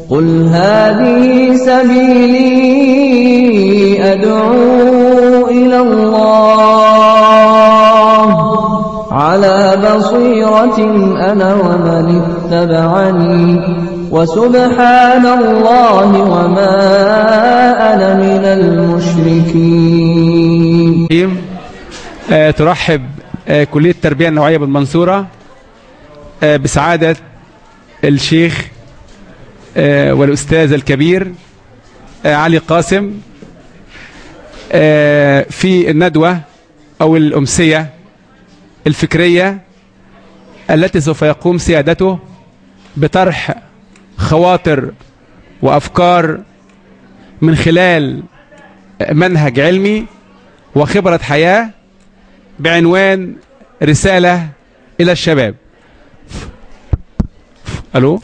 قل هذه سبيلي أدعو إلى الله على بصيرة أنا ومن اتبعني وسبحان الله وما أنا من المشركين آه، ترحب آه، كلية التربية النوعية بالمنصورة آه، بسعادة الشيخ آه، والأستاذ الكبير آه، علي قاسم آه، في الندوة أو الأمسية الفكرية التي سوف يقوم سيادته بطرح خواطر وأفكار من خلال منهج علمي وخبرة حياة بعنوان رسالة إلى الشباب ألو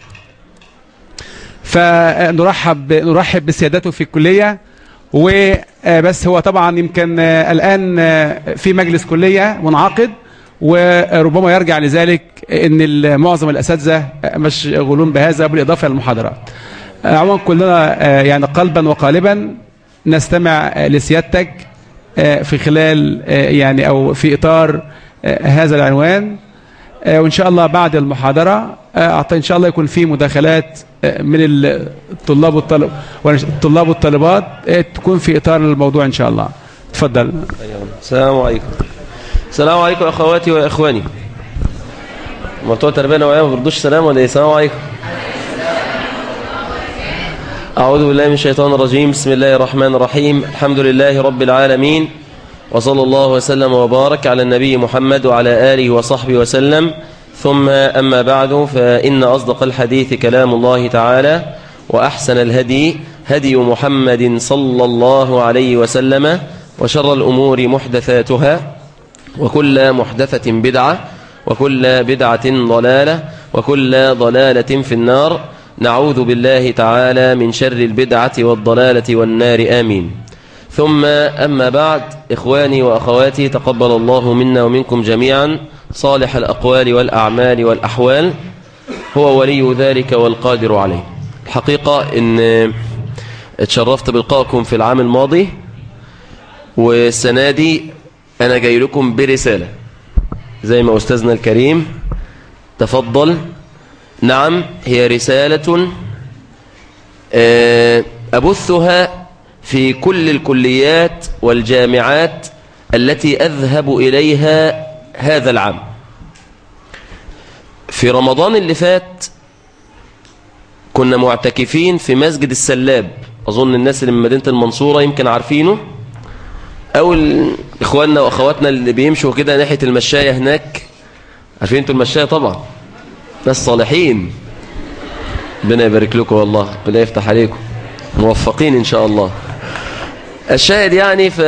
فنرحب نرحب بسيادته في الكلية وبس هو طبعا يمكن الآن في مجلس كلية منعقد وربما يرجع لذلك ان معظم الاساتذه مشغولون بهذا بالاضافه للمحاضرات. عموما كلنا يعني قلبا وقالبا نستمع لسيادتك في خلال يعني او في اطار هذا العنوان وان شاء الله بعد المحاضره ان شاء الله يكون في مداخلات من الطلاب والطلب الطلاب والطالبات تكون في اطار الموضوع ان شاء الله. تفضل. السلام عليكم. السلام عليكم اخواتي واخواني. بتوع تربيه نوعيه ما بيردوش سلام ولا ايه؟ السلام عليكم. أعوذ بالله من الشيطان الرجيم بسم الله الرحمن الرحيم الحمد لله رب العالمين وصلى الله وسلم وبارك على النبي محمد وعلى آله وصحبه وسلم ثم أما بعد فإن أصدق الحديث كلام الله تعالى وأحسن الهدي هدي محمد صلى الله عليه وسلم وشر الأمور محدثاتها وكل محدثة بدعة وكل بدعة ضلالة وكل ضلالة في النار نعوذ بالله تعالى من شر البدعة والضلالة والنار آمين ثم أما بعد إخواني وأخواتي تقبل الله منا ومنكم جميعا صالح الأقوال والأعمال والأحوال هو ولي ذلك والقادر عليه الحقيقة إن اتشرفت بلقائكم في العام الماضي والسنة دي أنا جاي لكم برسالة زي ما أستاذنا الكريم تفضل نعم هي رسالة أبثها في كل الكليات والجامعات التي أذهب إليها هذا العام في رمضان اللي فات كنا معتكفين في مسجد السلاب أظن الناس اللي من مدينة المنصورة يمكن عارفينه أو إخواننا وأخواتنا اللي بيمشوا كده ناحية المشاية هناك عارفين انتوا المشاية طبعا ناس صالحين ربنا يبارك لكم والله ربنا يفتح عليكم موفقين إن شاء الله الشاهد يعني ف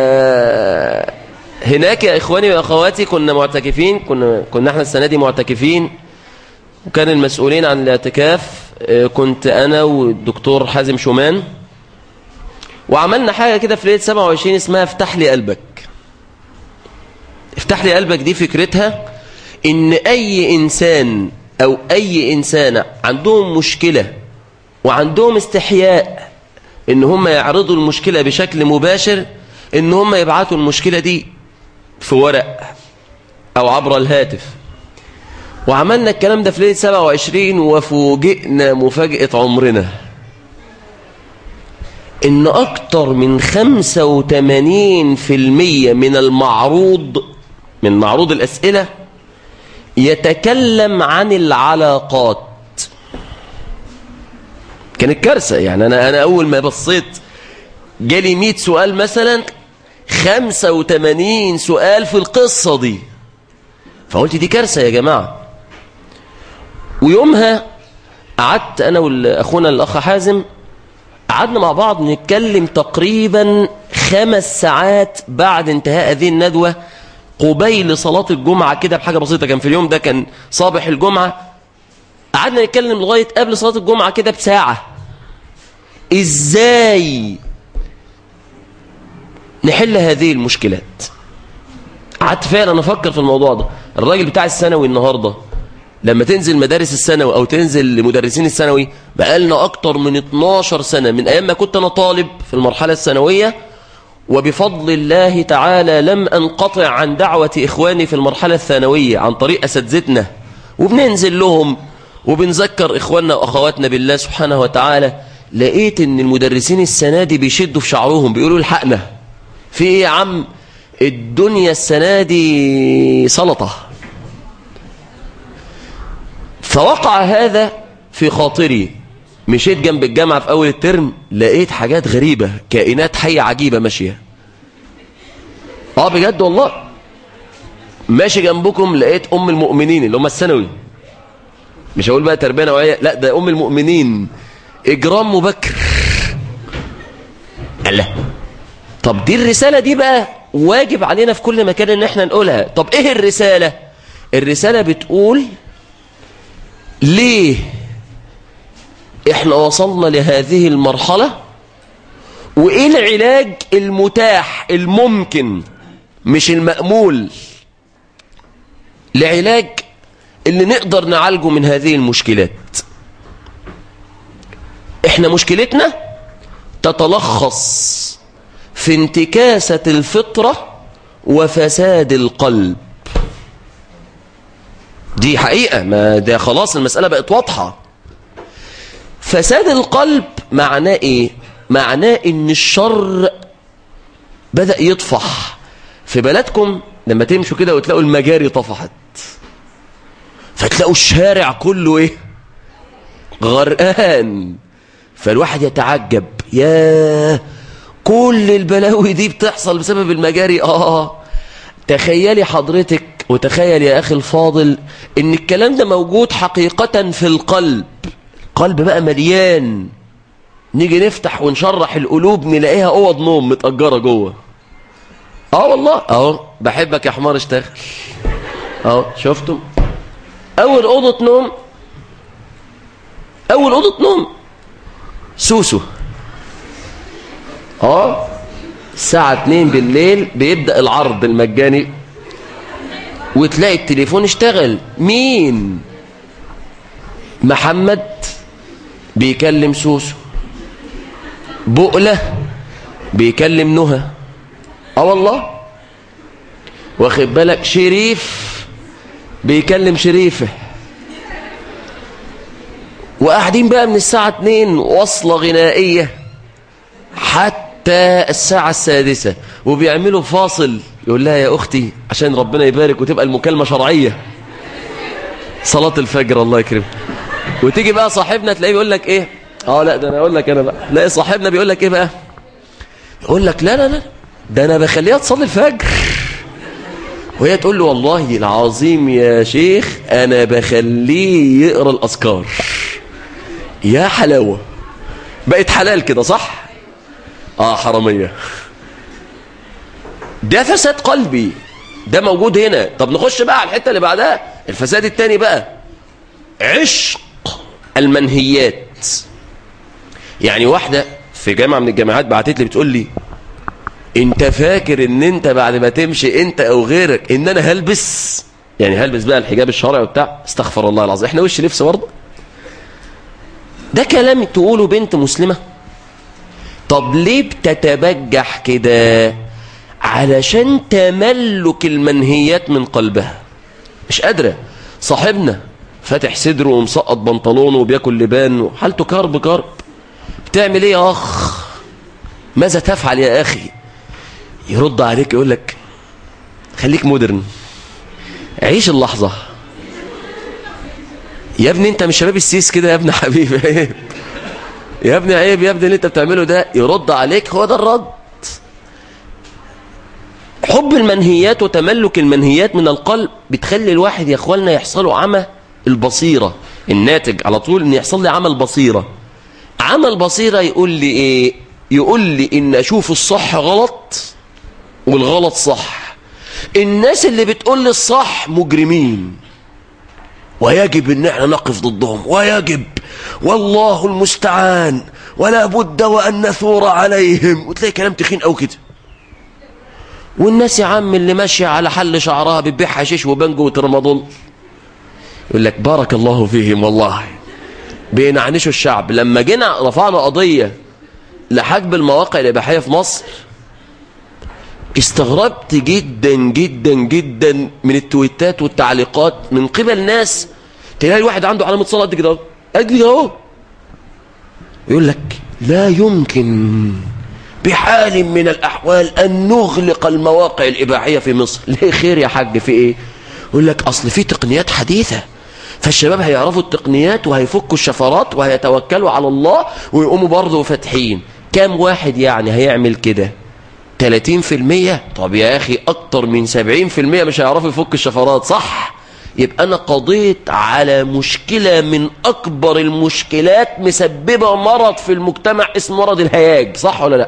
هناك يا إخواني وأخواتي كنا معتكفين كنا, كنا احنا السنة دي معتكفين وكان المسؤولين عن الاعتكاف كنت أنا والدكتور حازم شومان وعملنا حاجة كده في ليلة 27 اسمها افتح لي قلبك افتح لي قلبك دي فكرتها ان اي انسان او اي انسانة عندهم مشكلة وعندهم استحياء ان هم يعرضوا المشكلة بشكل مباشر ان هم يبعتوا المشكلة دي في ورق او عبر الهاتف وعملنا الكلام ده في ليلة 27 وفوجئنا مفاجأة عمرنا ان اكتر من 85% من المعروض من معروض الاسئلة يتكلم عن العلاقات كانت كارثة يعني أنا, أنا أول ما بصيت جالي 100 سؤال مثلا 85 سؤال في القصة دي فقلت دي كارثة يا جماعة ويومها قعدت أنا وأخونا الأخ حازم قعدنا مع بعض نتكلم تقريبا خمس ساعات بعد انتهاء هذه الندوة قبيل صلاة الجمعة كده بحاجة بسيطة كان في اليوم ده كان صباح الجمعة قعدنا نتكلم لغاية قبل صلاة الجمعة كده بساعة ازاي نحل هذه المشكلات قعدت فعلا افكر في الموضوع ده الراجل بتاع الثانوي النهاردة لما تنزل مدارس الثانوي او تنزل لمدرسين الثانوي بقالنا اكتر من 12 سنة من ايام ما كنت انا طالب في المرحلة الثانوية وبفضل الله تعالى لم انقطع عن دعوة اخواني في المرحلة الثانوية عن طريق اساتذتنا وبننزل لهم وبنذكر اخواننا واخواتنا بالله سبحانه وتعالى لقيت ان المدرسين السنة دي بيشدوا في شعرهم بيقولوا الحقنا في ايه يا عم الدنيا السنة دي سلطة فوقع هذا في خاطري مشيت جنب الجامعة في أول الترم لقيت حاجات غريبة كائنات حية عجيبة ماشية اه بجد والله ماشي جنبكم لقيت أم المؤمنين اللي هم الثانوي مش هقول بقى تربية نوعية لا ده أم المؤمنين إجرام مبكر الله طب دي الرسالة دي بقى واجب علينا في كل مكان ان احنا نقولها طب ايه الرسالة الرسالة بتقول ليه احنا وصلنا لهذه المرحلة وايه العلاج المتاح الممكن مش المأمول لعلاج اللي نقدر نعالجه من هذه المشكلات احنا مشكلتنا تتلخص في انتكاسة الفطرة وفساد القلب دي حقيقة ما ده خلاص المسألة بقت واضحة فساد القلب معناه ايه معناه ان الشر بدأ يطفح في بلدكم لما تمشوا كده وتلاقوا المجاري طفحت فتلاقوا الشارع كله ايه غرقان فالواحد يتعجب ياه كل البلاوي دي بتحصل بسبب المجاري اه تخيلي حضرتك وتخيل يا أخي الفاضل إن الكلام ده موجود حقيقة في القلب القلب بقى مليان نيجي نفتح ونشرح القلوب نلاقيها أوض نوم متأجرة جوه اه والله اهو بحبك يا حمار اشتغل اهو شفتم اول اوضه نوم اول اوضه نوم سوسو اه الساعه 2 بالليل بيبدا العرض المجاني وتلاقي التليفون اشتغل مين محمد بيكلم سوسو بقلة بيكلم نهى اه والله واخد بالك شريف بيكلم شريفه وقاعدين بقى من الساعة 2 وصلة غنائية حتى الساعة السادسة وبيعملوا فاصل يقول لها يا أختي عشان ربنا يبارك وتبقى المكالمة شرعية صلاة الفجر الله يكرمك وتيجي بقى صاحبنا تلاقيه بيقول لك ايه اه لا ده انا اقول لك انا بقى تلاقي صاحبنا بيقول لك ايه بقى يقول لك لا لا لا ده انا بخليها تصلي الفجر وهي تقول له والله العظيم يا شيخ انا بخليه يقرا الاذكار يا حلاوه بقت حلال كده صح اه حراميه ده فساد قلبي ده موجود هنا طب نخش بقى على الحته اللي بعدها الفساد التاني بقى عشق المنهيات يعني واحده في جامعه من الجامعات بعتت لي بتقول لي انت فاكر ان انت بعد ما تمشي انت او غيرك ان انا هلبس يعني هلبس بقى الحجاب الشرعي وبتاع استغفر الله العظيم احنا وش لبس برضه ده كلام تقوله بنت مسلمة طب ليه بتتبجح كده علشان تملك المنهيات من قلبها مش قادرة صاحبنا فاتح صدره ومسقط بنطلونه وبياكل لبان وحالته كرب كرب بتعمل ايه يا اخ ماذا تفعل يا اخي يرد عليك يقول لك خليك مودرن عيش اللحظة يا ابني انت مش شباب السيس كده يا ابن حبيبي عيب يا ابني عيب يا ابني اللي انت بتعمله ده يرد عليك هو ده الرد حب المنهيات وتملك المنهيات من القلب بتخلي الواحد يا اخواننا يحصله عمى البصيرة الناتج على طول ان يحصل لي عمى البصيرة عمى البصيرة يقول لي ايه يقول لي ان اشوف الصح غلط والغلط صح الناس اللي بتقول لي الصح مجرمين ويجب ان احنا نقف ضدهم ويجب والله المستعان ولا بد وان نثور عليهم وتلاقي كلام تخين او كده والناس يا عم اللي ماشيه على حل شعرها بتبيع حشيش وبنجو وترمضول يقول لك بارك الله فيهم والله بينعنشوا الشعب لما جينا رفعنا قضية لحجب المواقع الإباحية في مصر استغربت جدا جدا جدا من التويتات والتعليقات من قبل ناس تلاقي الواحد عنده علامة صلاة قد كده اهو قد كده اهو يقول لك لا يمكن بحال من الأحوال أن نغلق المواقع الإباحية في مصر ليه خير يا حاج في إيه يقول لك أصل في تقنيات حديثة فالشباب هيعرفوا التقنيات وهيفكوا الشفرات وهيتوكلوا على الله ويقوموا برضه فاتحين كام واحد يعني هيعمل كده 30% طب يا أخي أكتر من 70% مش هيعرفوا يفك الشفرات صح يبقى أنا قضيت على مشكلة من أكبر المشكلات مسببة مرض في المجتمع اسمه مرض الهياج صح ولا لا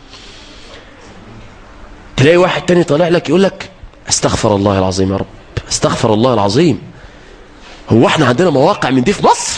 تلاقي واحد تاني طالع لك يقول لك استغفر الله العظيم يا رب استغفر الله العظيم هو احنا عندنا مواقع من دي في مصر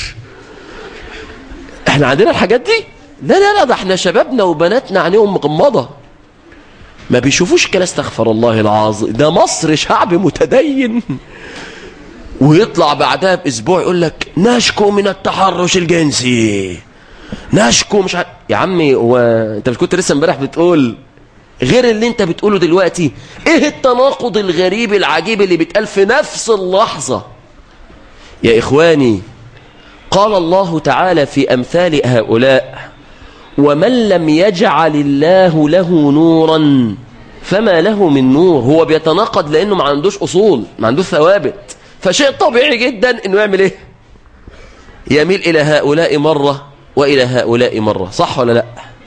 احنا عندنا الحاجات دي لا لا لا ده احنا شبابنا وبناتنا عينيهم مغمضه ما بيشوفوش كده استغفر الله العظيم ده مصر شعب متدين ويطلع بعدها باسبوع يقول لك نشكو من التحرش الجنسي نشكو مش عارف يا عمي هو انت مش كنت لسه امبارح بتقول غير اللي انت بتقوله دلوقتي ايه التناقض الغريب العجيب اللي بيتقال في نفس اللحظه يا إخواني قال الله تعالى في أمثال هؤلاء ومن لم يجعل الله له نورا فما له من نور هو بيتناقض لأنه ما عندوش أصول ما عندوش ثوابت فشيء طبيعي جدا أنه يعمل إيه يميل إلى هؤلاء مرة وإلى هؤلاء مرة صح ولا لا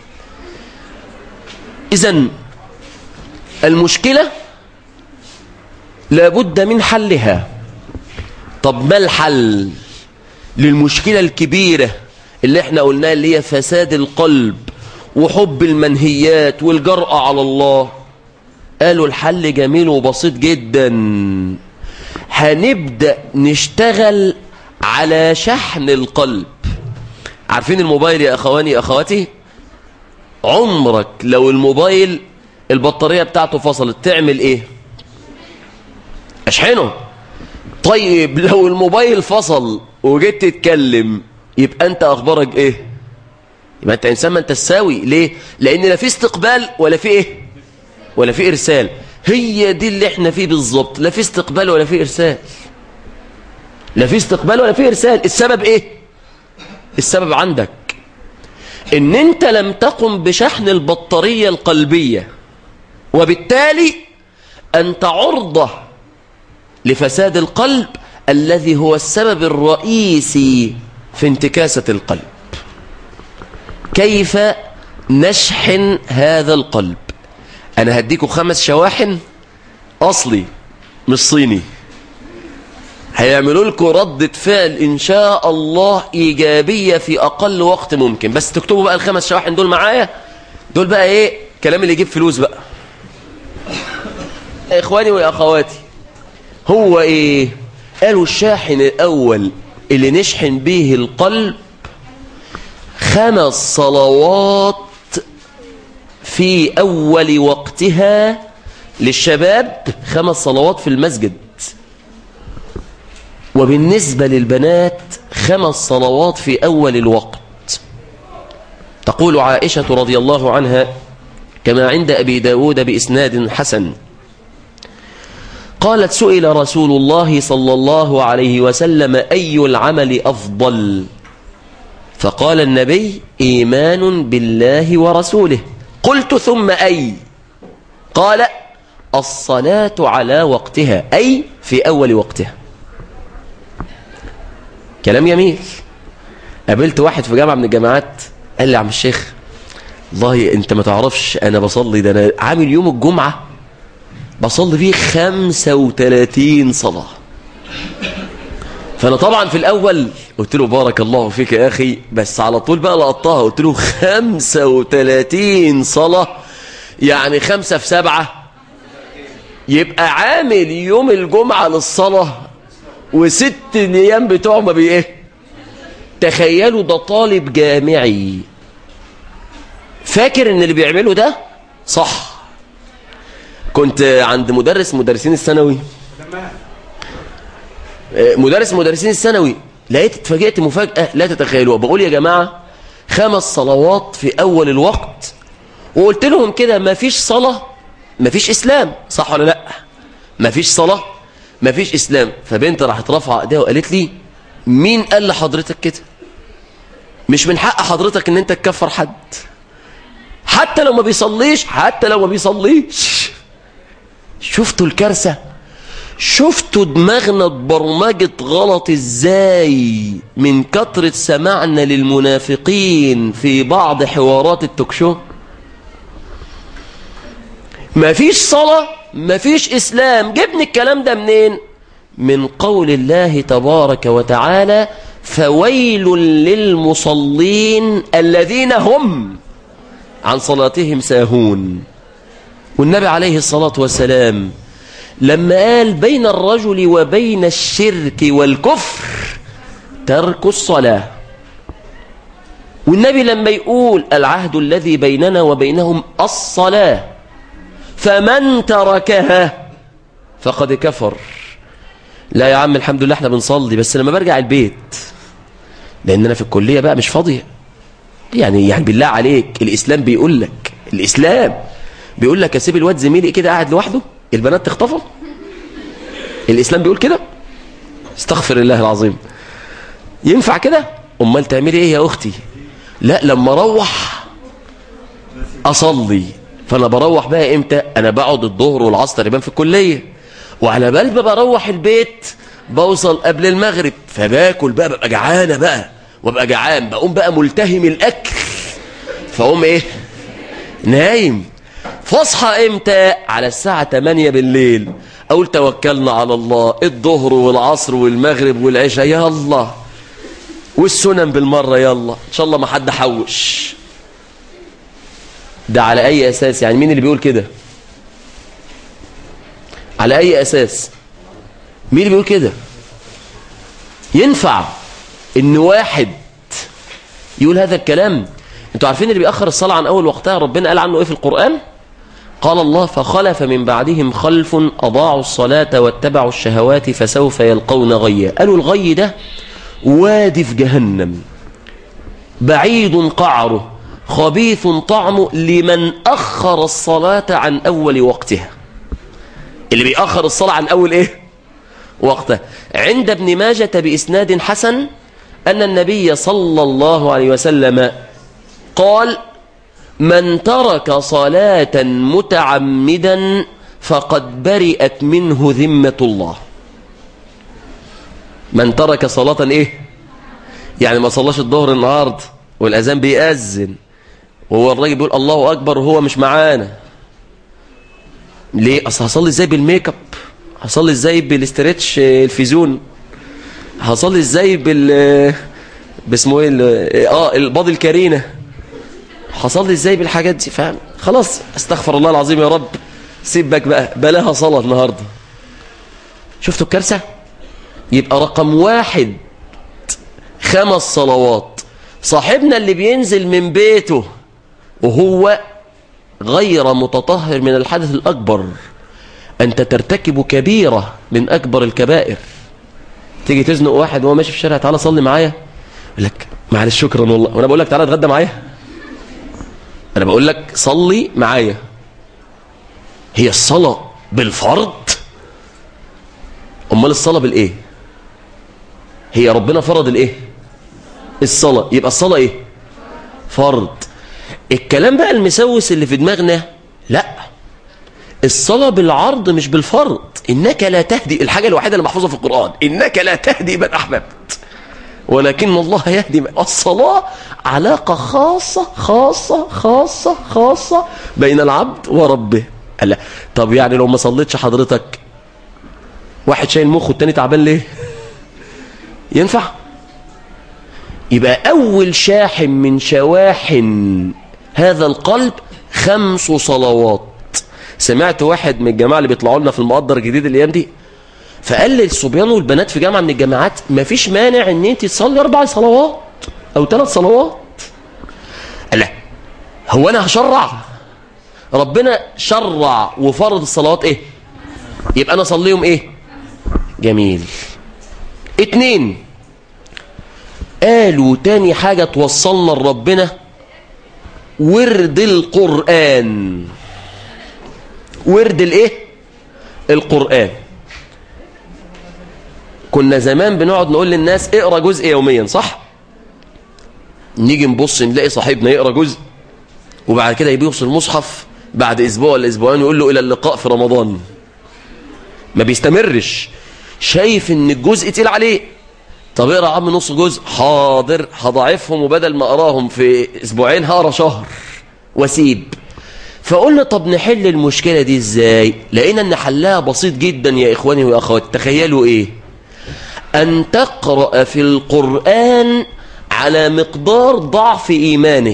إذن المشكلة لابد من حلها طب ما الحل للمشكلة الكبيرة اللي احنا قلناها اللي هي فساد القلب وحب المنهيات والجرأة على الله قالوا الحل جميل وبسيط جدا هنبدأ نشتغل على شحن القلب عارفين الموبايل يا أخواني أخواتي عمرك لو الموبايل البطارية بتاعته فصلت تعمل ايه اشحنه طيب لو الموبايل فصل وجيت تتكلم يبقى انت اخبارك ايه يبقى انت انسان ما انت تساوي ليه لان لا في استقبال ولا في ايه ولا في ارسال هي دي اللي احنا فيه بالظبط لا في استقبال ولا في ارسال لا في استقبال ولا في ارسال السبب ايه السبب عندك ان انت لم تقم بشحن البطارية القلبية وبالتالي انت عرضة لفساد القلب الذي هو السبب الرئيسي في انتكاسة القلب كيف نشحن هذا القلب أنا هديكم خمس شواحن أصلي مش صيني هيعملوا لكم ردة فعل إن شاء الله إيجابية في أقل وقت ممكن بس تكتبوا بقى الخمس شواحن دول معايا دول بقى إيه كلام اللي يجيب فلوس بقى يا إخواني وأخواتي هو إيه قالوا الشاحن الأول اللي نشحن به القلب خمس صلوات في أول وقتها للشباب خمس صلوات في المسجد وبالنسبة للبنات خمس صلوات في أول الوقت تقول عائشة رضي الله عنها كما عند أبي داود بإسناد حسن قالت سئل رسول الله صلى الله عليه وسلم أي العمل أفضل فقال النبي إيمان بالله ورسوله قلت ثم أي قال الصلاة على وقتها أي في أول وقتها كلام جميل قابلت واحد في جامعة من الجامعات قال لي يا عم الشيخ والله انت ما تعرفش انا بصلي ده انا عامل يوم الجمعة بصلي فيه 35 صلاة فانا طبعا في الاول قلت له بارك الله فيك يا اخي بس على طول بقى لقطتها قلت له 35 صلاة يعني خمسة في سبعة يبقى عامل يوم الجمعة للصلاة وست ايام بتوعه ما بي ايه تخيلوا ده طالب جامعي فاكر ان اللي بيعمله ده صح كنت عند مدرس مدرسين الثانوي آه، مدرس مدرسين الثانوي لقيت اتفاجئت مفاجأة لا تتخيلوها بقول يا جماعة خمس صلوات في أول الوقت وقلت لهم كده ما فيش صلاة ما فيش إسلام صح ولا لا ما فيش صلاة ما فيش إسلام فبنت راحت رافعة ايديها وقالت لي مين قال لحضرتك كده مش من حق حضرتك ان انت تكفر حد حتى لو ما بيصليش حتى لو ما بيصليش شفتوا الكارثة شفتوا دماغنا اتبرمجت غلط ازاي من كترة سماعنا للمنافقين في بعض حوارات التوكشو مفيش صلاة مفيش إسلام جبني الكلام ده منين من قول الله تبارك وتعالى فويل للمصلين الذين هم عن صلاتهم ساهون والنبي عليه الصلاة والسلام لما قال بين الرجل وبين الشرك والكفر ترك الصلاة والنبي لما يقول العهد الذي بيننا وبينهم الصلاة فمن تركها فقد كفر لا يا عم الحمد لله احنا بنصلي بس لما برجع البيت لان انا في الكلية بقى مش فاضية يعني يعني بالله عليك الاسلام بيقول لك الاسلام بيقول لك اسيب الواد زميلي كده قاعد لوحده البنات تخطفه الاسلام بيقول كده استغفر الله العظيم ينفع كده امال تعملي ايه يا اختي لا لما اروح اصلي فانا بروح بقى امتى انا بقعد الظهر والعصر تقريبا في الكليه وعلى بال ما بروح البيت بوصل قبل المغرب فباكل بقى ببقى جعانه بقى وابقى جعان بقوم بقى ملتهم الاكل فاقوم ايه نايم فاصحى امتى على الساعه 8 بالليل اقول توكلنا على الله الظهر والعصر والمغرب والعشاء يا الله والسنن بالمره يلا ان شاء الله ما حد حوش ده على اي اساس يعني مين اللي بيقول كده على اي اساس مين اللي بيقول كده ينفع ان واحد يقول هذا الكلام انتوا عارفين اللي بيأخر الصلاة عن اول وقتها ربنا قال عنه ايه في القرآن قال الله فخلف من بعدهم خلف أضاعوا الصلاة واتبعوا الشهوات فسوف يلقون غيا قالوا الغي ده وادي في جهنم بعيد قعره خبيث طعمه لمن أخر الصلاة عن أول وقتها اللي بيأخر الصلاة عن أول إيه وقته عند ابن ماجة بإسناد حسن أن النبي صلى الله عليه وسلم قال من ترك صلاة متعمدا فقد برئت منه ذمة الله من ترك صلاة ايه يعني ما صلاش الظهر النهاردة والأذان بيأذن وهو الراجل بيقول الله أكبر وهو مش معانا ليه أصل هصلي ازاي بالميك اب هصلي ازاي بالاسترتش الفيزون هصلي ازاي بال باسمه ايه ال- اه الباضي الكرينه هصلي ازاي بالحاجات دي فاهم خلاص استغفر الله العظيم يا رب سيبك بقى بلاها صلاة النهاردة شفتوا الكارثة يبقى رقم واحد خمس صلوات صاحبنا اللي بينزل من بيته وهو غير متطهر من الحدث الأكبر أنت ترتكب كبيرة من أكبر الكبائر تيجي تزنق واحد وهو ماشي في الشارع تعالى صلي معايا يقول لك معلش شكرا والله وانا بقول لك تعالى اتغدى معايا انا بقول لك صلي معايا هي الصلاة بالفرض امال الصلاة بالايه هي ربنا فرض الايه الصلاة يبقى الصلاة ايه فرض الكلام بقى المسوس اللي في دماغنا لا الصلاة بالعرض مش بالفرض إنك لا تهدي الحاجة الوحيدة اللي محفوظة في القرآن إنك لا تهدي من أحببت ولكن الله يهدي من الصلاة علاقة خاصة خاصة خاصة خاصة بين العبد وربه لا طب يعني لو ما صليتش حضرتك واحد شايل مخه والتاني تعبان ليه ينفع يبقى أول شاحن من شواحن هذا القلب خمس صلوات سمعت واحد من الجماعة اللي بيطلعوا لنا في المقدر الجديد الأيام دي فقال للصبيان والبنات في جامعة من الجامعات مفيش مانع ان انت تصلي اربع صلوات او ثلاث صلوات قال لا هو انا هشرع ربنا شرع وفرض الصلوات ايه يبقى انا اصليهم ايه جميل اتنين قالوا تاني حاجة توصلنا لربنا ورد القرآن ورد الايه القرآن كنا زمان بنقعد نقول للناس اقرا جزء يوميا صح نيجي نبص نلاقي صاحبنا يقرا جزء وبعد كده يبيوصل المصحف بعد اسبوع ولا اسبوعين يقول له الى اللقاء في رمضان ما بيستمرش شايف ان الجزء تقيل عليه طب اقرا يا عم نص جزء حاضر هضاعفهم وبدل ما اقراهم في اسبوعين هقرا شهر واسيب فقلنا طب نحل المشكلة دي ازاي لقينا ان حلها بسيط جدا يا اخواني واخواتي تخيلوا ايه ان تقرأ في القرآن على مقدار ضعف ايمانك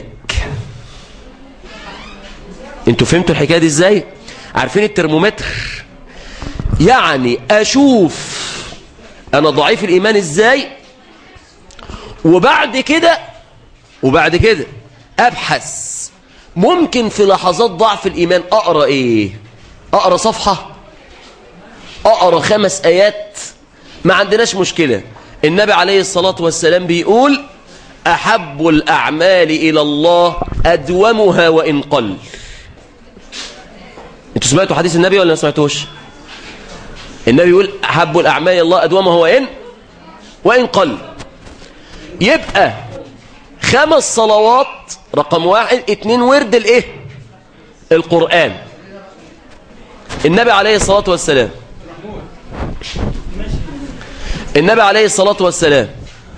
انتوا فهمتوا الحكاية دي ازاي عارفين الترمومتر يعني اشوف انا ضعيف الايمان ازاي وبعد كده وبعد كده ابحث ممكن في لحظات ضعف الايمان اقرا ايه اقرا صفحه اقرا خمس ايات ما عندناش مشكله النبي عليه الصلاه والسلام بيقول احب الاعمال الى الله ادومها وان قل انتوا سمعتوا حديث النبي ولا ما سمعتوش النبي يقول أحب الأعمال إلى الله أدومها وإن وإن قل يبقى خمس صلوات رقم واحد اتنين ورد الايه القرآن النبي عليه الصلاة والسلام النبي عليه الصلاة والسلام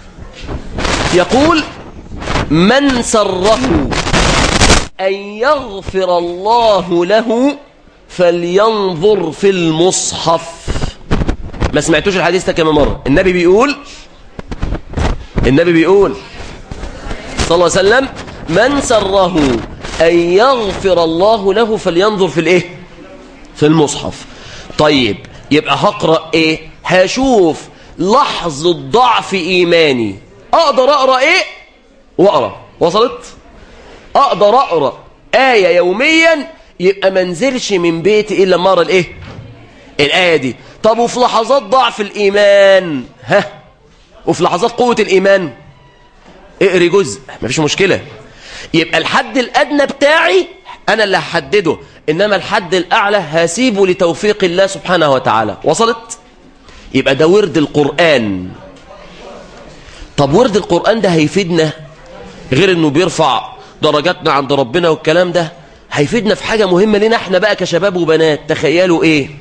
يقول من سره أن يغفر الله له فلينظر في المصحف ما سمعتوش الحديث ده كم مرة النبي بيقول النبي بيقول صلى الله عليه وسلم من سره أن يغفر الله له فلينظر في الايه في المصحف طيب يبقى هقرأ ايه هشوف لحظة ضعف إيماني أقدر أقرأ ايه وأقرأ وصلت أقدر أقرأ آية يوميا يبقى منزلش من بيتي إلا مرة الايه الآية دي طب وفي لحظات ضعف الإيمان ها وفي لحظات قوة الإيمان اقري جزء مفيش مشكلة يبقى الحد الأدنى بتاعي أنا اللي هحدده إنما الحد الأعلى هسيبه لتوفيق الله سبحانه وتعالى وصلت؟ يبقى ده ورد القرآن طب ورد القرآن ده هيفيدنا غير إنه بيرفع درجاتنا عند ربنا والكلام ده هيفيدنا في حاجة مهمة لنا احنا بقى كشباب وبنات تخيلوا ايه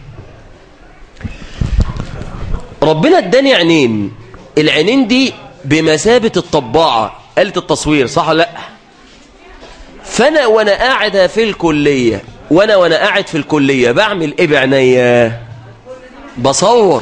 ربنا اداني عينين العينين دي بمثابة الطباعة آلة التصوير صح ولا لا فانا وانا قاعد في الكلية وانا وانا قاعد في الكلية بعمل ايه بعينيا بصور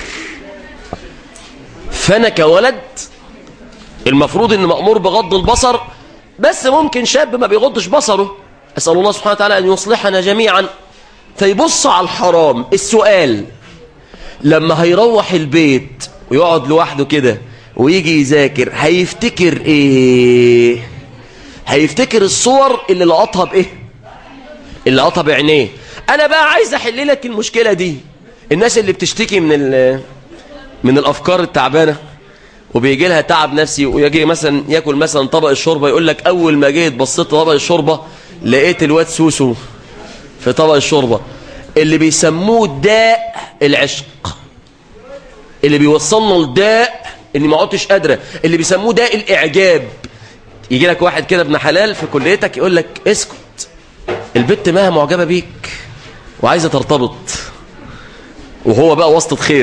فانا كولد المفروض ان مأمور بغض البصر بس ممكن شاب ما بيغضش بصره أسأل الله سبحانه وتعالى أن يصلحنا جميعا فيبص على الحرام السؤال لما هيروح البيت ويقعد لوحده كده ويجي يذاكر هيفتكر ايه هيفتكر الصور اللي لقطها بايه اللي لقطها بعينيه انا بقى عايز احل لك المشكله دي الناس اللي بتشتكي من من الافكار التعبانه وبيجي لها تعب نفسي ويجي مثلا ياكل مثلا طبق الشوربه يقول لك اول ما جيت بصيت طبق الشوربه لقيت الواد سوسو في طبق الشوربه اللي بيسموه داء العشق اللي بيوصلنا لداء اني ما عدتش قادره اللي بيسموه داء الاعجاب يجي لك واحد كده ابن حلال في كليتك يقول لك اسكت البت ماها معجبه بيك وعايزه ترتبط وهو بقى واسطه خير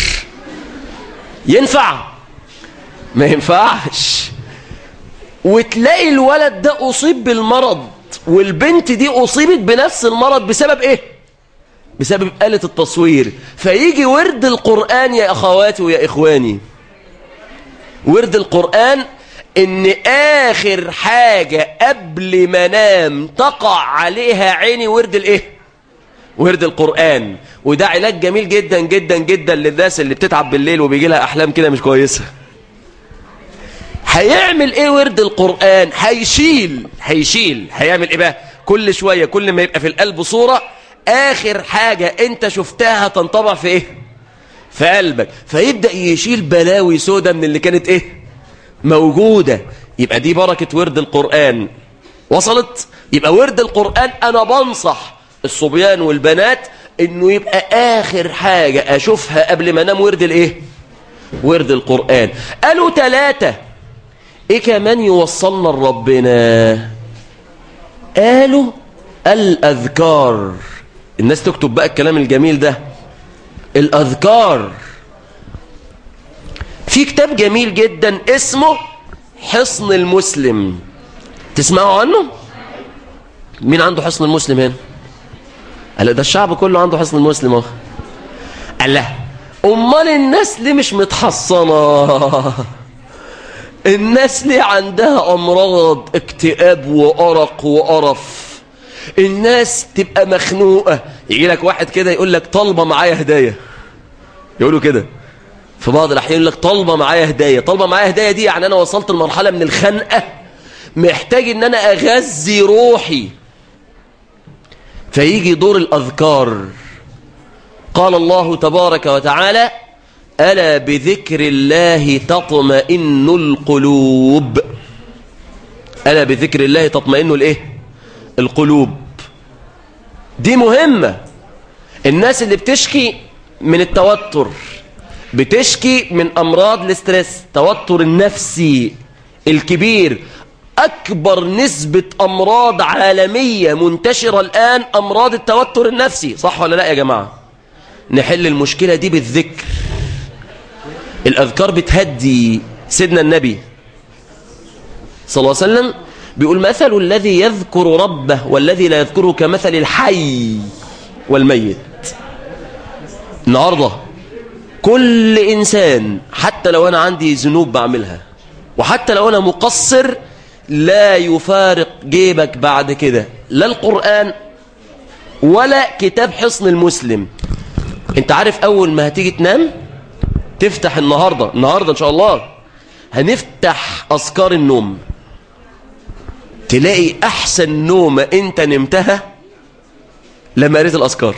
ينفع ما ينفعش وتلاقي الولد ده أصيب بالمرض والبنت دي أصيبت بنفس المرض بسبب إيه؟ بسبب آلة التصوير فيجي ورد القرآن يا أخواتي ويا إخواني ورد القرآن إن آخر حاجة قبل ما نام تقع عليها عيني ورد الإيه؟ ورد القرآن وده علاج جميل جدا جدا جدا للناس اللي بتتعب بالليل وبيجي لها أحلام كده مش كويسة هيعمل ايه ورد القرآن هيشيل هيشيل هيعمل ايه بقى كل شوية كل ما يبقى في القلب صورة اخر حاجة انت شفتها تنطبع في ايه في قلبك فيبدأ يشيل بلاوي سودة من اللي كانت ايه موجودة يبقى دي بركة ورد القرآن وصلت يبقى ورد القرآن أنا بنصح الصبيان والبنات انه يبقى آخر حاجة أشوفها قبل ما انام ورد الايه ورد القرآن قالوا ثلاثة ايه كمان يوصلنا لربنا قالوا الأذكار الناس تكتب بقى الكلام الجميل ده الأذكار في كتاب جميل جدا اسمه حصن المسلم تسمعوا عنه مين عنده حصن المسلم هنا قال ده الشعب كله عنده حصن المسلم اهو قال لا امال الناس ليه مش متحصنه الناس ليه عندها امراض اكتئاب وارق وقرف الناس تبقى مخنوقه يجي لك واحد كده يقول لك طالبه معايا هدايا يقولوا كده في بعض الاحيان يقول لك طالبه معايا هدايا طالبه معايا هدايا دي يعني انا وصلت لمرحله من الخنقه محتاج ان انا اغذي روحي فيجي دور الاذكار قال الله تبارك وتعالى ألا بذكر الله تطمئن القلوب ألا بذكر الله تطمئن الايه القلوب دي مهمة الناس اللي بتشكي من التوتر بتشكي من أمراض الاسترس توتر النفسي الكبير أكبر نسبة أمراض عالمية منتشرة الآن أمراض التوتر النفسي صح ولا لا يا جماعة نحل المشكلة دي بالذكر الأذكار بتهدي سيدنا النبي صلى الله عليه وسلم بيقول مثل الذي يذكر ربه والذي لا يذكره كمثل الحي والميت النهاردة كل إنسان حتى لو أنا عندي ذنوب بعملها وحتى لو أنا مقصر لا يفارق جيبك بعد كده لا القرآن ولا كتاب حصن المسلم انت عارف أول ما هتيجي تنام تفتح النهاردة النهاردة إن شاء الله هنفتح أذكار النوم تلاقي أحسن نومة أنت نمتها لما قريت الأذكار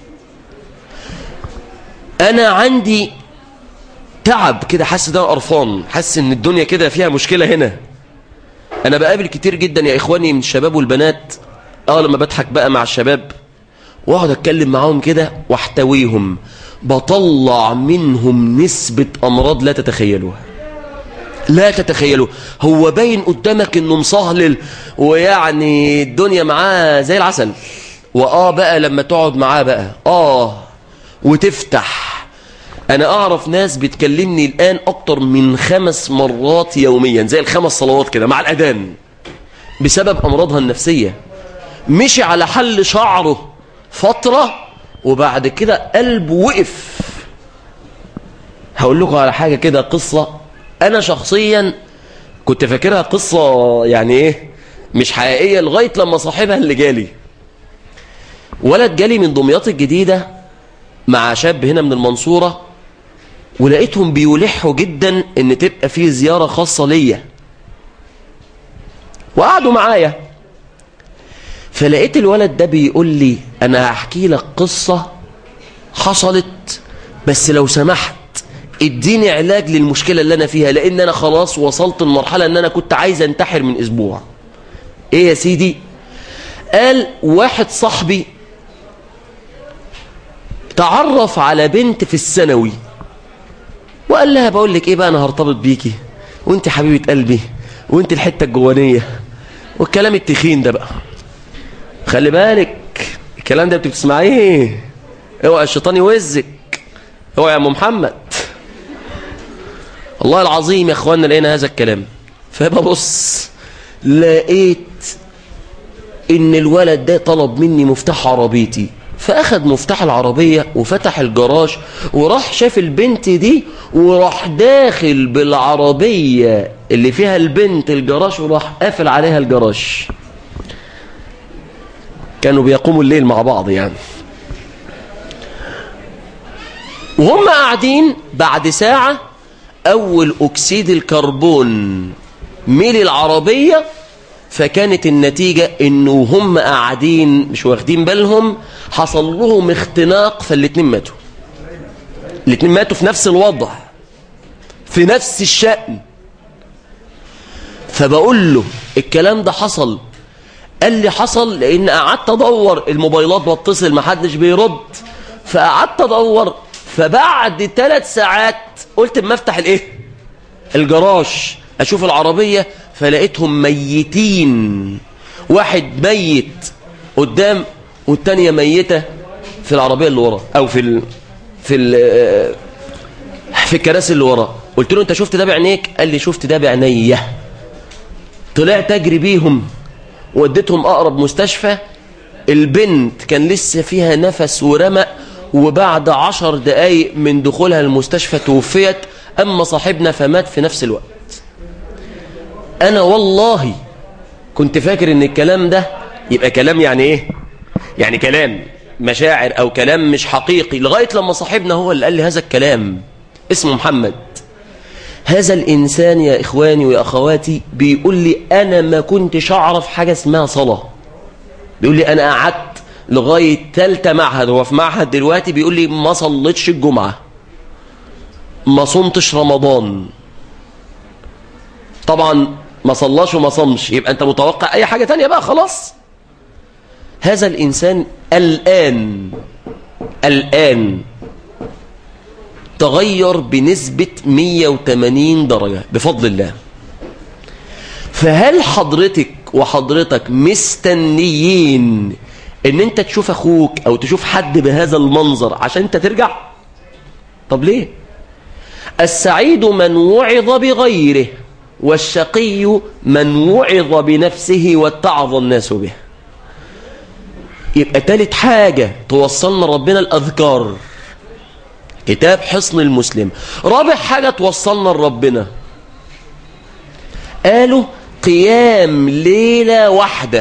أنا عندي تعب كده حاسس ده قرفان حاسس ان الدنيا كده فيها مشكلة هنا انا بقابل كتير جدا يا اخواني من الشباب والبنات اه لما بضحك بقى مع الشباب واقعد اتكلم معاهم كده واحتويهم بطلع منهم نسبة امراض لا تتخيلوها لا تتخيلوا هو باين قدامك انه مصهلل ويعني الدنيا معاه زي العسل واه بقى لما تقعد معاه بقى اه وتفتح انا اعرف ناس بتكلمني الان اكتر من خمس مرات يوميا زي الخمس صلوات كده مع الاذان بسبب امراضها النفسية مشي على حل شعره فترة وبعد كده قلبه وقف هقول لكم على حاجة كده قصة انا شخصيا كنت فاكرها قصة يعني ايه مش حقيقية لغاية لما صاحبها اللي جالي ولد جالي من دمياط الجديدة مع شاب هنا من المنصورة ولقيتهم بيلحوا جدا ان تبقى فيه زيارة خاصة ليا وقعدوا معايا فلقيت الولد ده بيقول لي انا هحكي لك قصة حصلت بس لو سمحت اديني علاج للمشكلة اللي انا فيها لان انا خلاص وصلت المرحلة ان انا كنت عايز انتحر من اسبوع ايه يا سيدي قال واحد صاحبي تعرف على بنت في الثانوي وقال لها بقول لك ايه بقى انا هرتبط بيكي وانت حبيبه قلبي وانت الحته الجوانيه والكلام التخين ده بقى خلي بالك الكلام ده انت بتسمعيه اوعى الشيطان يوزك اوعى يا ام محمد والله العظيم يا اخوانا لقينا هذا الكلام فببص لقيت ان الولد ده طلب مني مفتاح عربيتي فأخذ مفتاح العربية وفتح الجراج وراح شاف البنت دي وراح داخل بالعربية اللي فيها البنت الجراج وراح قافل عليها الجراج كانوا بيقوموا الليل مع بعض يعني وهم قاعدين بعد ساعة أول أكسيد الكربون ميل العربية فكانت النتيجة انه هم قاعدين مش واخدين بالهم حصل لهم اختناق فالاتنين ماتوا الاثنين ماتوا في نفس الوضع في نفس الشأن فبقول له الكلام ده حصل قال لي حصل لان قعدت ادور الموبايلات بتصل ما حدش بيرد فقعدت ادور فبعد ثلاث ساعات قلت اما افتح الايه الجراج اشوف العربيه فلقيتهم ميتين واحد ميت قدام والتانية ميتة في العربية اللي ورا او في ال... في ال... في الكراسي اللي ورا قلت له انت شفت ده بعينيك قال لي شفت ده بعينيه طلعت اجري بيهم وديتهم اقرب مستشفى البنت كان لسه فيها نفس ورمق وبعد عشر دقايق من دخولها المستشفى توفيت اما صاحبنا فمات في نفس الوقت انا والله كنت فاكر ان الكلام ده يبقى كلام يعني ايه يعني كلام مشاعر او كلام مش حقيقي لغاية لما صاحبنا هو اللي قال لي هذا الكلام اسمه محمد هذا الإنسان يا إخواني ويا أخواتي بيقول لي أنا ما كنتش أعرف حاجة اسمها صلاة بيقول لي أنا قعدت لغاية تالتة معهد هو في معهد دلوقتي بيقول لي ما صليتش الجمعة ما صمتش رمضان طبعا ما صلاش وما صمش يبقى أنت متوقع أي حاجة تانية بقى خلاص هذا الإنسان الآن الآن تغير بنسبة 180 درجة بفضل الله فهل حضرتك وحضرتك مستنيين ان انت تشوف اخوك او تشوف حد بهذا المنظر عشان انت ترجع طب ليه السعيد من وعظ بغيره والشقي من وعظ بنفسه واتعظ الناس به يبقى تالت حاجة توصلنا ربنا الأذكار كتاب حصن المسلم رابع حاجة توصلنا لربنا قالوا قيام ليلة واحدة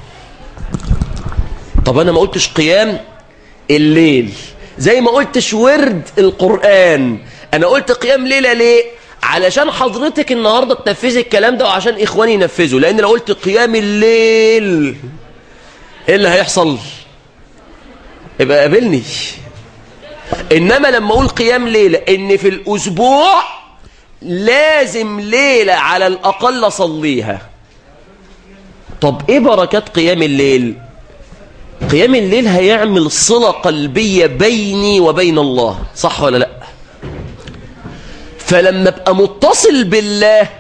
طب أنا ما قلتش قيام الليل زي ما قلتش ورد القرآن أنا قلت قيام ليلة ليه علشان حضرتك النهاردة تنفذي الكلام ده وعشان إخواني ينفذوا لأن لو قلت قيام الليل إيه اللي هيحصل يبقى قابلني إنما لما أقول قيام ليلة إن في الأسبوع لازم ليلة على الأقل أصليها طب إيه بركات قيام الليل قيام الليل هيعمل صلة قلبية بيني وبين الله صح ولا لا فلما ابقى متصل بالله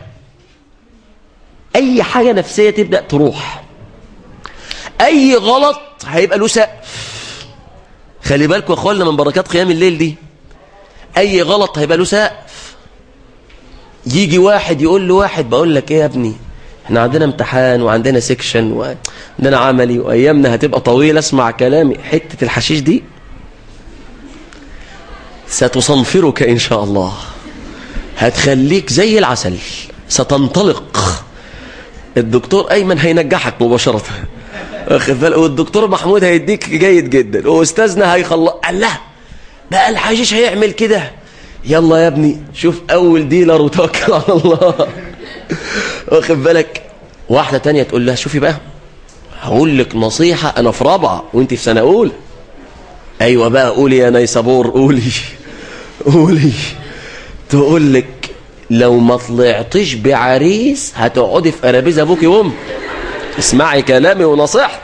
أي حاجة نفسية تبدأ تروح أي غلط هيبقى له سقف خلي بالكم يا اخوانا من بركات قيام الليل دي اي غلط هيبقى له سقف يجي واحد يقول له واحد بقول لك ايه يا ابني احنا عندنا امتحان وعندنا سيكشن وعندنا عملي وايامنا هتبقى طويله اسمع كلامي حته الحشيش دي ستصنفرك ان شاء الله هتخليك زي العسل ستنطلق الدكتور ايمن هينجحك مباشره واخد بالك والدكتور محمود هيديك جيد جدا واستاذنا هيخلص قال لا بقى الحشيش هيعمل كده يلا يا ابني شوف اول ديلر وتوكل على الله واخد بالك واحده تانية تقول لها شوفي بقى هقول لك نصيحه انا في رابعه وانت في سنه اولى ايوه بقى قولي يا نيسابور قولي قولي تقول لك لو ما طلعتش بعريس هتقعدي في قرابيز ابوكي وامك اسمعي كلامي ونصيحتي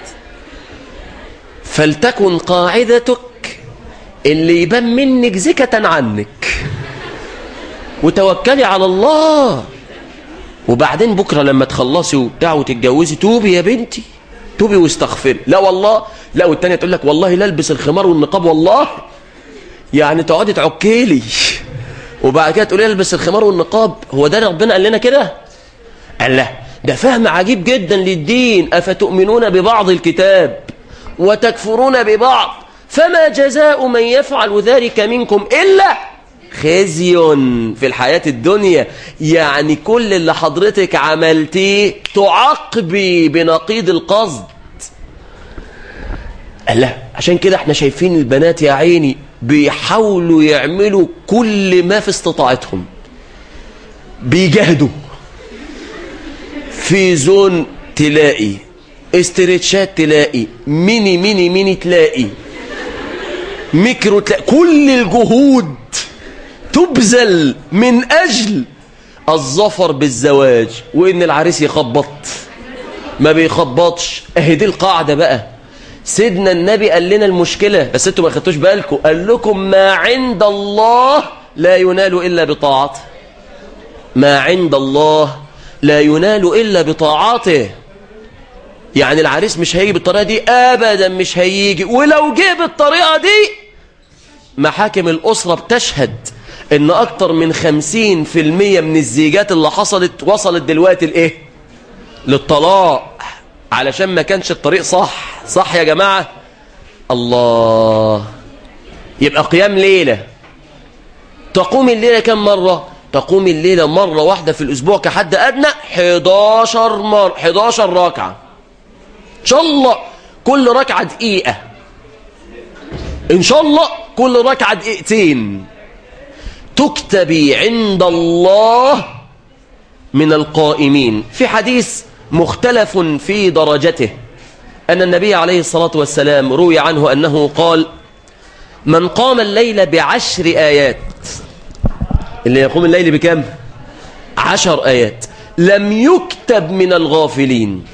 فلتكن قاعدتك اللي يبان منك زكة عنك وتوكلي على الله وبعدين بكرة لما تخلصي وبتاع وتتجوزي توبي يا بنتي توبي واستغفري لا والله لا والتانية تقول لك والله لا البس الخمار والنقاب والله يعني تقعدي تعكيلي وبعد كده تقولي البس الخمار والنقاب هو ده ربنا قال لنا كده قال لا ده فهم عجيب جدا للدين أفتؤمنون ببعض الكتاب وتكفرون ببعض فما جزاء من يفعل ذلك منكم إلا خزي في الحياة الدنيا يعني كل اللي حضرتك عملتيه تعاقبي بنقيض القصد لا عشان كده احنا شايفين البنات يا عيني بيحاولوا يعملوا كل ما في استطاعتهم بيجاهدوا في زون تلاقي استريتشات تلاقي ميني ميني ميني تلاقي ميكرو تلاقي كل الجهود تبذل من أجل الظفر بالزواج وإن العريس يخبط ما بيخبطش اهي دي القاعدة بقى سيدنا النبي قال لنا المشكلة بس انتوا ما خدتوش بالكم قال لكم ما عند الله لا ينال إلا بطاعته ما عند الله لا ينال إلا بطاعته يعني العريس مش هيجي بالطريقة دي أبدا مش هيجي ولو جه بالطريقة دي محاكم الأسرة بتشهد ان اكتر من خمسين في المية من الزيجات اللي حصلت وصلت دلوقتي لايه للطلاق علشان ما كانش الطريق صح صح يا جماعة الله يبقى قيام ليلة تقوم الليلة كم مرة تقوم الليلة مرة واحدة في الأسبوع كحد أدنى 11 مرة 11 ركعة إن شاء الله كل ركعة دقيقة إن شاء الله كل ركعة دقيقتين تكتبي عند الله من القائمين في حديث مختلف في درجته أن النبي عليه الصلاة والسلام روي عنه أنه قال من قام الليل بعشر آيات اللي يقوم الليل بكم عشر آيات لم يكتب من الغافلين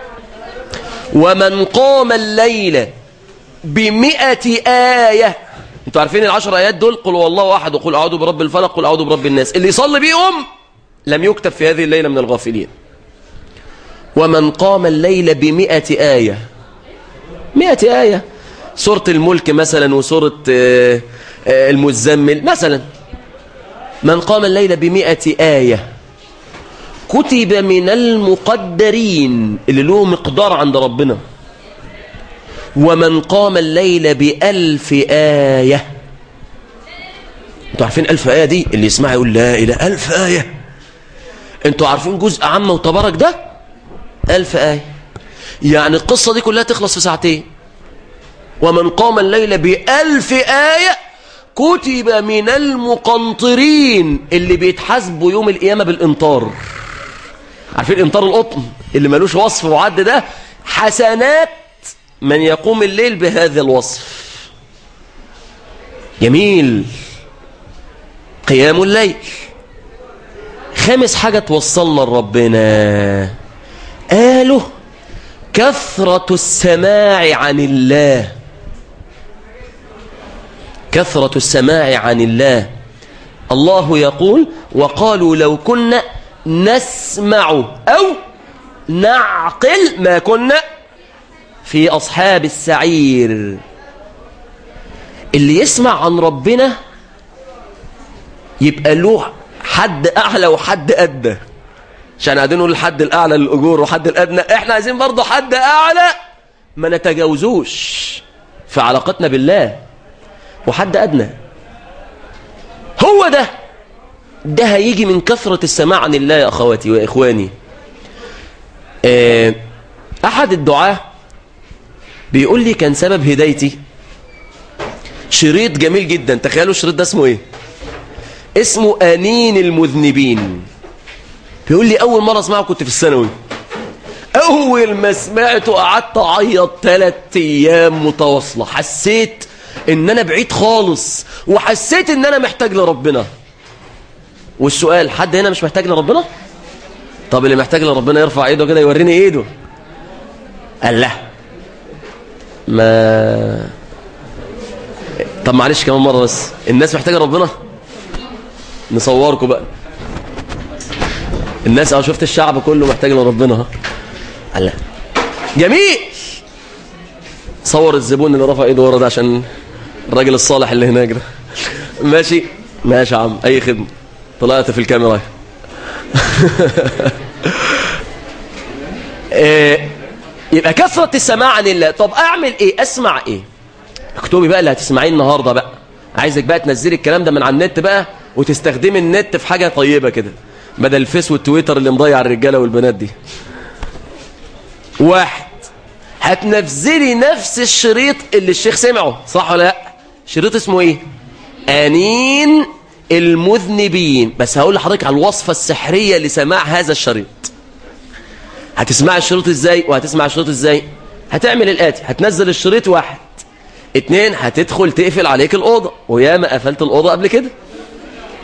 ومن قام الليل بمئة آية انتوا عارفين العشر آيات دول قل والله أحد وقل أعوذ برب الفلق قل أعوذ برب الناس اللي يصلي بيهم لم يكتب في هذه الليلة من الغافلين ومن قام الليل بمئة آية مئة آية سورة الملك مثلا وسورة آه، آه، المزمل مثلا من قام الليل بمئة آية كتب من المقدرين اللي له مقدار عند ربنا ومن قام الليل بألف آية انتوا عارفين ألف آية دي اللي يسمع يقول لا إله ألف آية انتوا عارفين جزء عامة وتبارك ده ألف آية يعني القصة دي كلها تخلص في ساعتين ومن قام الليل بألف آية كتب من المقنطرين اللي بيتحاسبوا يوم القيامة بالإمطار عارفين إمطار القطن اللي ملوش وصف وعد ده حسنات من يقوم الليل بهذا الوصف جميل قيام الليل خامس حاجة توصلنا لربنا قالوا كثرة السماع عن الله كثرة السماع عن الله الله يقول وقالوا لو كنا نسمع أو نعقل ما كنا في أصحاب السعير اللي يسمع عن ربنا يبقى له حد أعلى وحد أدنى عشان قاعدين نقول الحد الأعلى للأجور وحد الأدنى احنا عايزين برضه حد أعلى ما نتجاوزوش في علاقتنا بالله وحد أدنى هو ده ده هيجي من كثرة السماع عن الله يا أخواتي وإخواني آه، أحد الدعاة بيقول لي كان سبب هدايتي شريط جميل جدا تخيلوا الشريط ده اسمه ايه اسمه أنين المذنبين بيقول لي أول مرة اسمعه كنت في الثانوي أول ما سمعته قعدت أعيط ثلاث أيام متواصلة حسيت إن أنا بعيد خالص وحسيت إن أنا محتاج لربنا والسؤال حد هنا مش محتاج لربنا؟ طب اللي محتاج لربنا يرفع ايده كده يوريني ايده قال لا ما طب معلش كمان مرة بس الناس محتاجة ربنا نصوركم بقى الناس اهو شفت الشعب كله محتاج لربنا ها قال لا جميل صور الزبون اللي رفع ايده ورا ده عشان الراجل الصالح اللي هناك ده ماشي ماشي يا عم اي خدمه طلعت في الكاميرا اهي. إيه، يبقى كثرة السماع عن الله طب اعمل ايه اسمع ايه اكتبي بقى اللي هتسمعيه النهارده بقى عايزك بقى تنزلي الكلام ده من على النت بقى وتستخدمي النت في حاجه طيبه كده بدل الفيس والتويتر اللي مضيع الرجاله والبنات دي واحد هتنزلي نفس الشريط اللي الشيخ سمعه صح ولا لا شريط اسمه ايه انين المذنبين بس هقول لحضرتك على الوصفه السحريه لسماع هذا الشريط هتسمع الشريط ازاي وهتسمع الشريط ازاي هتعمل الاتي هتنزل الشريط واحد اتنين هتدخل تقفل عليك الأوضة وياما قفلت الأوضة قبل كده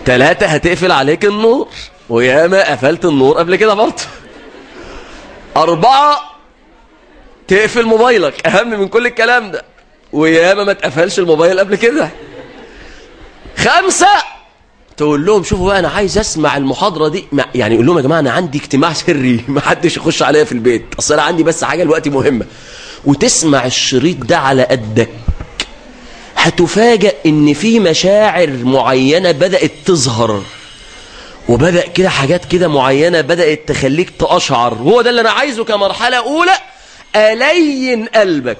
ثلاثة هتقفل عليك النور وياما قفلت النور قبل كده برضه أربعة تقفل موبايلك أهم من كل الكلام ده وياما ما تقفلش الموبايل قبل كده خمسة تقول لهم شوفوا بقى أنا عايز أسمع المحاضرة دي ما- يعني يقول لهم يا جماعة أنا عندي اجتماع سري ما حدش يخش عليا في البيت أصل أنا عندي بس حاجة دلوقتي مهمة وتسمع الشريط ده على قدك هتفاجأ ان في مشاعر معينة بدأت تظهر وبدأ كده حاجات كده معينة بدأت تخليك تقشعر وهو ده اللي انا عايزه كمرحلة اولى ألين قلبك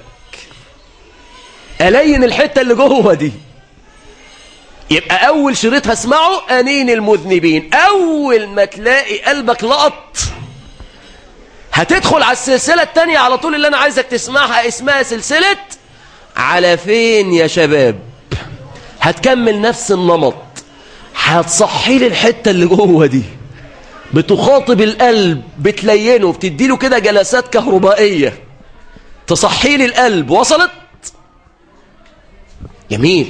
ألين الحتة اللي جوه دي يبقى أول شريط هسمعه أنين المذنبين أول ما تلاقي قلبك لقط هتدخل على السلسلة التانية على طول اللي أنا عايزك تسمعها اسمها سلسلة على فين يا شباب هتكمل نفس النمط هتصحي لي الحتة اللي جوه دي بتخاطب القلب بتلينه بتديله كده جلسات كهربائية تصحي لي القلب وصلت جميل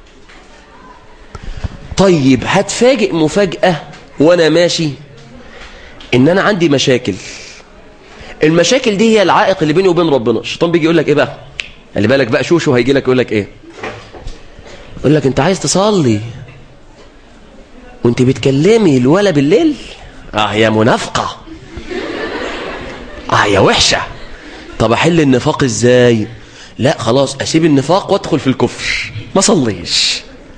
طيب هتفاجئ مفاجأة وانا ماشي ان انا عندي مشاكل المشاكل دي هي العائق اللي بيني وبين ربنا الشيطان بيجي يقول لك ايه بقى خلي بالك بقى شوشو هيجي لك يقول لك ايه يقول لك انت عايز تصلي وانت بتكلمي الولا بالليل اه يا منافقة اه يا وحشة طب احل النفاق ازاي لا خلاص اسيب النفاق وادخل في الكفر ما صليش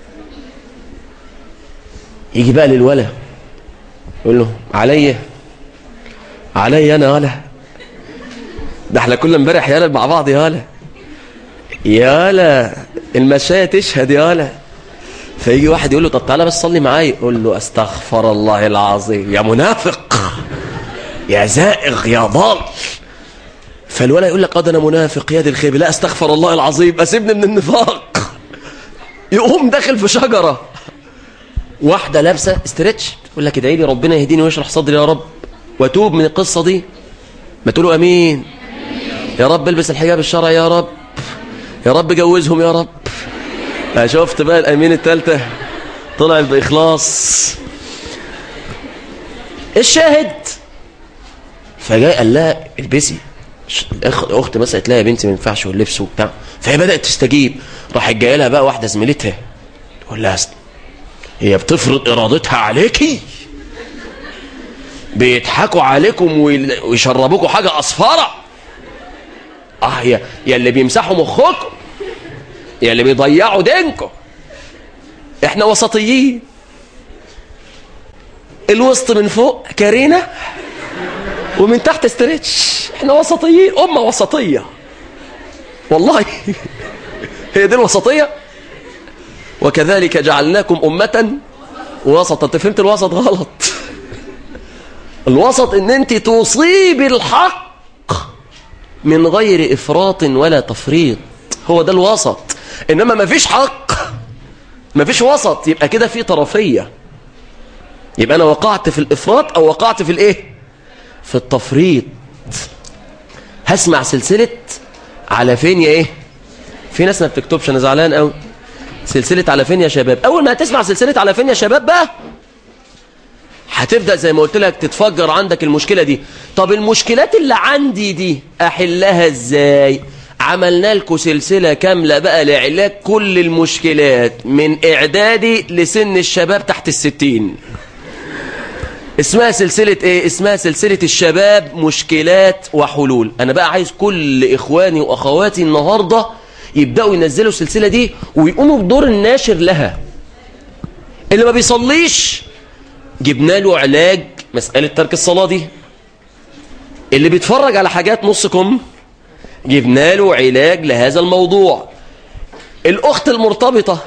يجي بقى للولا يقول له عليا عليا انا ولا ده احنا كل امبارح يالا مع بعض يالا يالا المشاية تشهد يالا فيجي واحد يقول له طب تعالى بس صلي معايا يقول له استغفر الله العظيم يا منافق يا زائغ يا ضال فالولا يقول لك اه ده انا منافق يا دي الخيب لا استغفر الله العظيم اسيبني من النفاق يقوم داخل في شجره واحده لابسه استرتش تقول لك ادعي لي ربنا يهديني ويشرح صدري يا رب واتوب من القصه دي ما تقولوا امين يا رب البس الحجاب الشرعي يا رب يا رب جوزهم يا رب أنا شفت بقى الامين الثالثه طلعت باخلاص الشاهد فجاء قال لها البسي اخ اخت مثلا قالت لها يا بنتي ما ينفعش واللبس وبتاع فهي بدات تستجيب راحت جايه لها بقى واحده زميلتها تقول لها است- هي بتفرض ارادتها عليكي بيضحكوا عليكم ويل- ويشربوكوا حاجه اصفره اه يا يا اللي بيمسحوا مخكم يا اللي بيضيعوا دينكم احنا وسطيين الوسط من فوق كارينا ومن تحت استريتش احنا وسطيين امه وسطيه والله هي دي الوسطيه وكذلك جعلناكم امه وسطا انت فهمت الوسط غلط الوسط ان انت تصيب الحق من غير افراط ولا تفريط هو ده الوسط انما ما فيش حق ما فيش وسط يبقى كده في طرفيه يبقى انا وقعت في الافراط او وقعت في الايه في التفريط هسمع سلسله على فين يا ايه في ناس ما بتكتبش انا زعلان قوي سلسله على فين يا شباب اول ما هتسمع سلسله على فين يا شباب بقى هتبدأ زي ما قلت لك تتفجر عندك المشكلة دي طب المشكلات اللي عندي دي أحلها إزاي عملنا لكم سلسلة كاملة بقى لعلاج كل المشكلات من إعدادي لسن الشباب تحت الستين اسمها سلسلة ايه اسمها سلسلة الشباب مشكلات وحلول انا بقى عايز كل اخواني واخواتي النهاردة يبدأوا ينزلوا السلسلة دي ويقوموا بدور الناشر لها اللي ما بيصليش جبنا له علاج مسألة ترك الصلاة دي اللي بيتفرج على حاجات نص كم جبنا له علاج لهذا الموضوع الأخت المرتبطة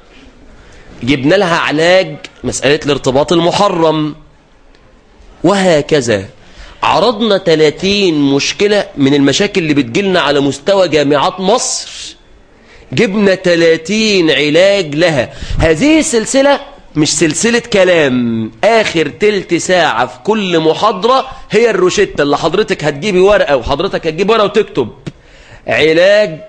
جبنا لها علاج مسألة الارتباط المحرم وهكذا عرضنا 30 مشكلة من المشاكل اللي بتجيلنا على مستوى جامعات مصر جبنا 30 علاج لها هذه السلسلة مش سلسلة كلام آخر تلت ساعة في كل محاضرة هي الروشتة اللي حضرتك هتجيبي ورقة وحضرتك هتجيب ورقة وتكتب علاج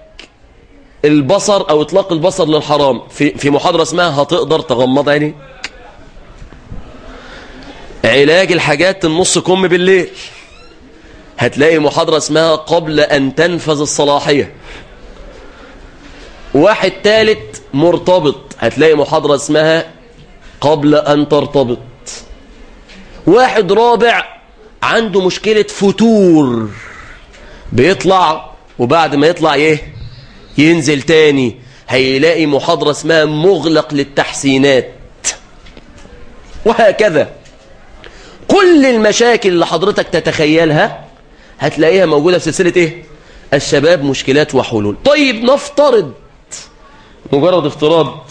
البصر أو إطلاق البصر للحرام في, في محاضرة اسمها هتقدر تغمض عينيك علاج الحاجات النص كم بالليل هتلاقي محاضرة اسمها قبل أن تنفذ الصلاحية واحد تالت مرتبط هتلاقي محاضرة اسمها قبل أن ترتبط واحد رابع عنده مشكلة فتور بيطلع وبعد ما يطلع ايه ينزل تاني هيلاقي محاضرة اسمها مغلق للتحسينات وهكذا كل المشاكل اللي حضرتك تتخيلها هتلاقيها موجودة في سلسلة ايه الشباب مشكلات وحلول طيب نفترض مجرد افتراض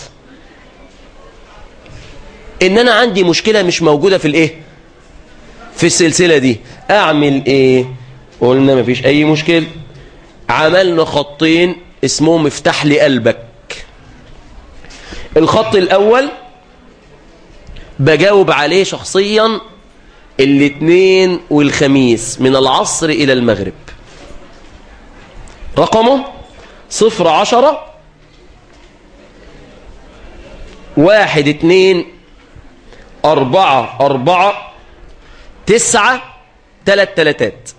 ان انا عندي مشكلة مش موجودة في الايه في السلسلة دي اعمل ايه قلنا مفيش اي مشكلة عملنا خطين اسمهم افتح لي قلبك الخط الاول بجاوب عليه شخصيا الاثنين والخميس من العصر الى المغرب رقمه صفر عشرة واحد اتنين أربعة أربعة تسعة تلات تلاتات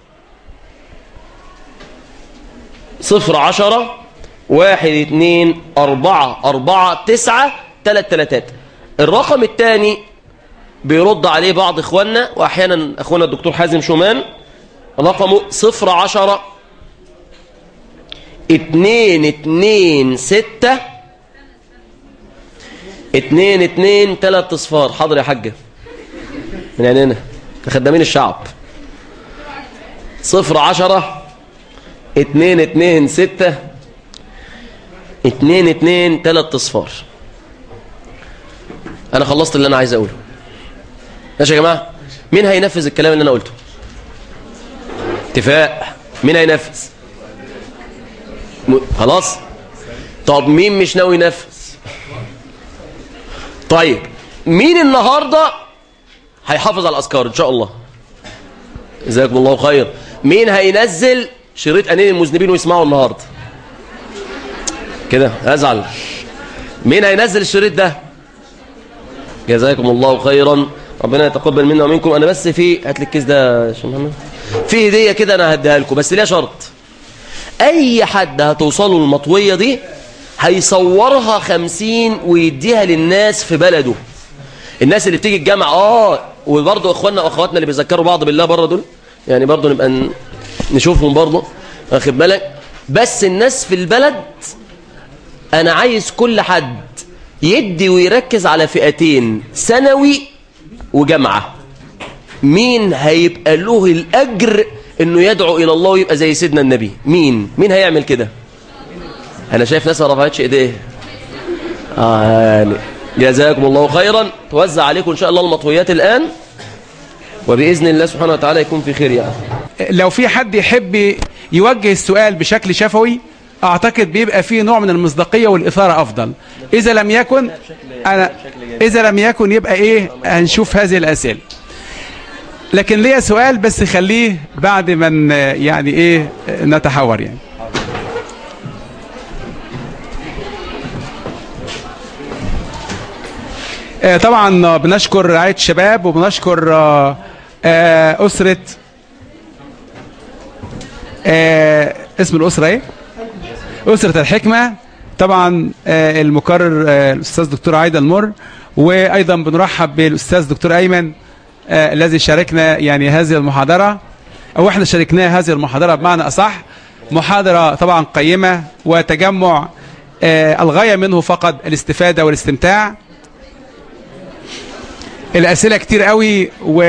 صفر عشرة واحد اتنين أربعة أربعة تسعة تلات تلاتات الرقم الثاني بيرد عليه بعض إخواننا وأحيانا أخونا الدكتور حازم شومان رقمه صفر عشرة اتنين اتنين ستة اتنين اتنين تلات اصفار حاضر يا حاجة من عينينا خدامين الشعب صفر عشرة اتنين اتنين ستة اتنين اتنين تلات اصفار انا خلصت اللي انا عايز اقوله ماشي يا جماعة مين هينفذ الكلام اللي انا قلته اتفاق مين هينفذ م... خلاص طب مين مش ناوي ينفذ طيب مين النهاردة هيحافظ على الأذكار إن شاء الله جزاكم الله خير مين هينزل شريط أنين المذنبين ويسمعوا النهاردة كده أزعل مين هينزل الشريط ده جزاكم الله خيرا ربنا يتقبل منا ومنكم أنا بس في هات لي الكيس ده يا شيخ محمد في هدية كده أنا هديها لكم بس ليها شرط أي حد هتوصله المطوية دي هيصورها خمسين ويديها للناس في بلده الناس اللي بتيجي الجامعة اه وبرضه اخواننا واخواتنا اللي بيذكروا بعض بالله بره دول يعني برضه نبقى ن- نشوفهم برضه واخد بالك بس الناس في البلد انا عايز كل حد يدي ويركز على فئتين ثانوي وجامعة مين هيبقى له الأجر انه يدعو الى الله ويبقى زي سيدنا النبي مين مين هيعمل كده انا شايف ناس ما رفعتش ايديه اه يعني جزاكم الله خيرا توزع عليكم ان شاء الله المطويات الان وباذن الله سبحانه وتعالى يكون في خير يعني لو في حد يحب يوجه السؤال بشكل شفوي اعتقد بيبقى فيه نوع من المصداقية والإثارة افضل اذا لم يكن انا اذا لم يكن يبقى ايه هنشوف هذه الاسئله لكن ليا سؤال بس خليه بعد ما ن- يعني ايه نتحاور يعني آه، طبعا بنشكر رعاية الشباب وبنشكر آه، آه، أسرة آه، اسم الأسرة ايه؟ أسرة الحكمة طبعا آه، المقرر آه، الأستاذ دكتور عايدة المر وأيضا بنرحب بالأستاذ دكتور أيمن آه، الذي شاركنا يعني هذه المحاضرة أو احنا شاركناه هذه المحاضرة بمعنى أصح محاضرة طبعا قيمة وتجمع آه، الغاية منه فقط الاستفادة والاستمتاع الأسئلة كتير قوي و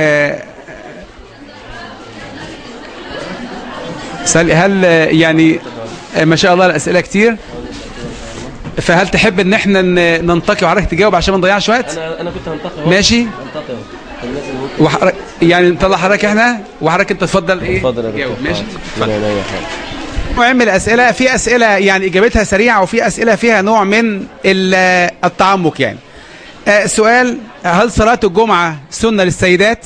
سأل هل يعني ما شاء الله الأسئلة كتير فهل تحب ان احنا ن- ننتقي وحضرتك تجاوب عشان ما نضيعش وقت انا انا كنت هنتقي ماشي هنتقي الناس اللي ممكن وحضرتك يعني نطلع حضرتك احنا وحضرتك انت تفضل ايه اتفضل يا جاوب دكتور ماشي لا لا يا حاجة مهم الأسئلة في أسئلة يعني إجابتها سريعة وفي أسئلة فيها نوع من ال- التعمق يعني آه، سؤال هل صلاة الجمعة سنة للسيدات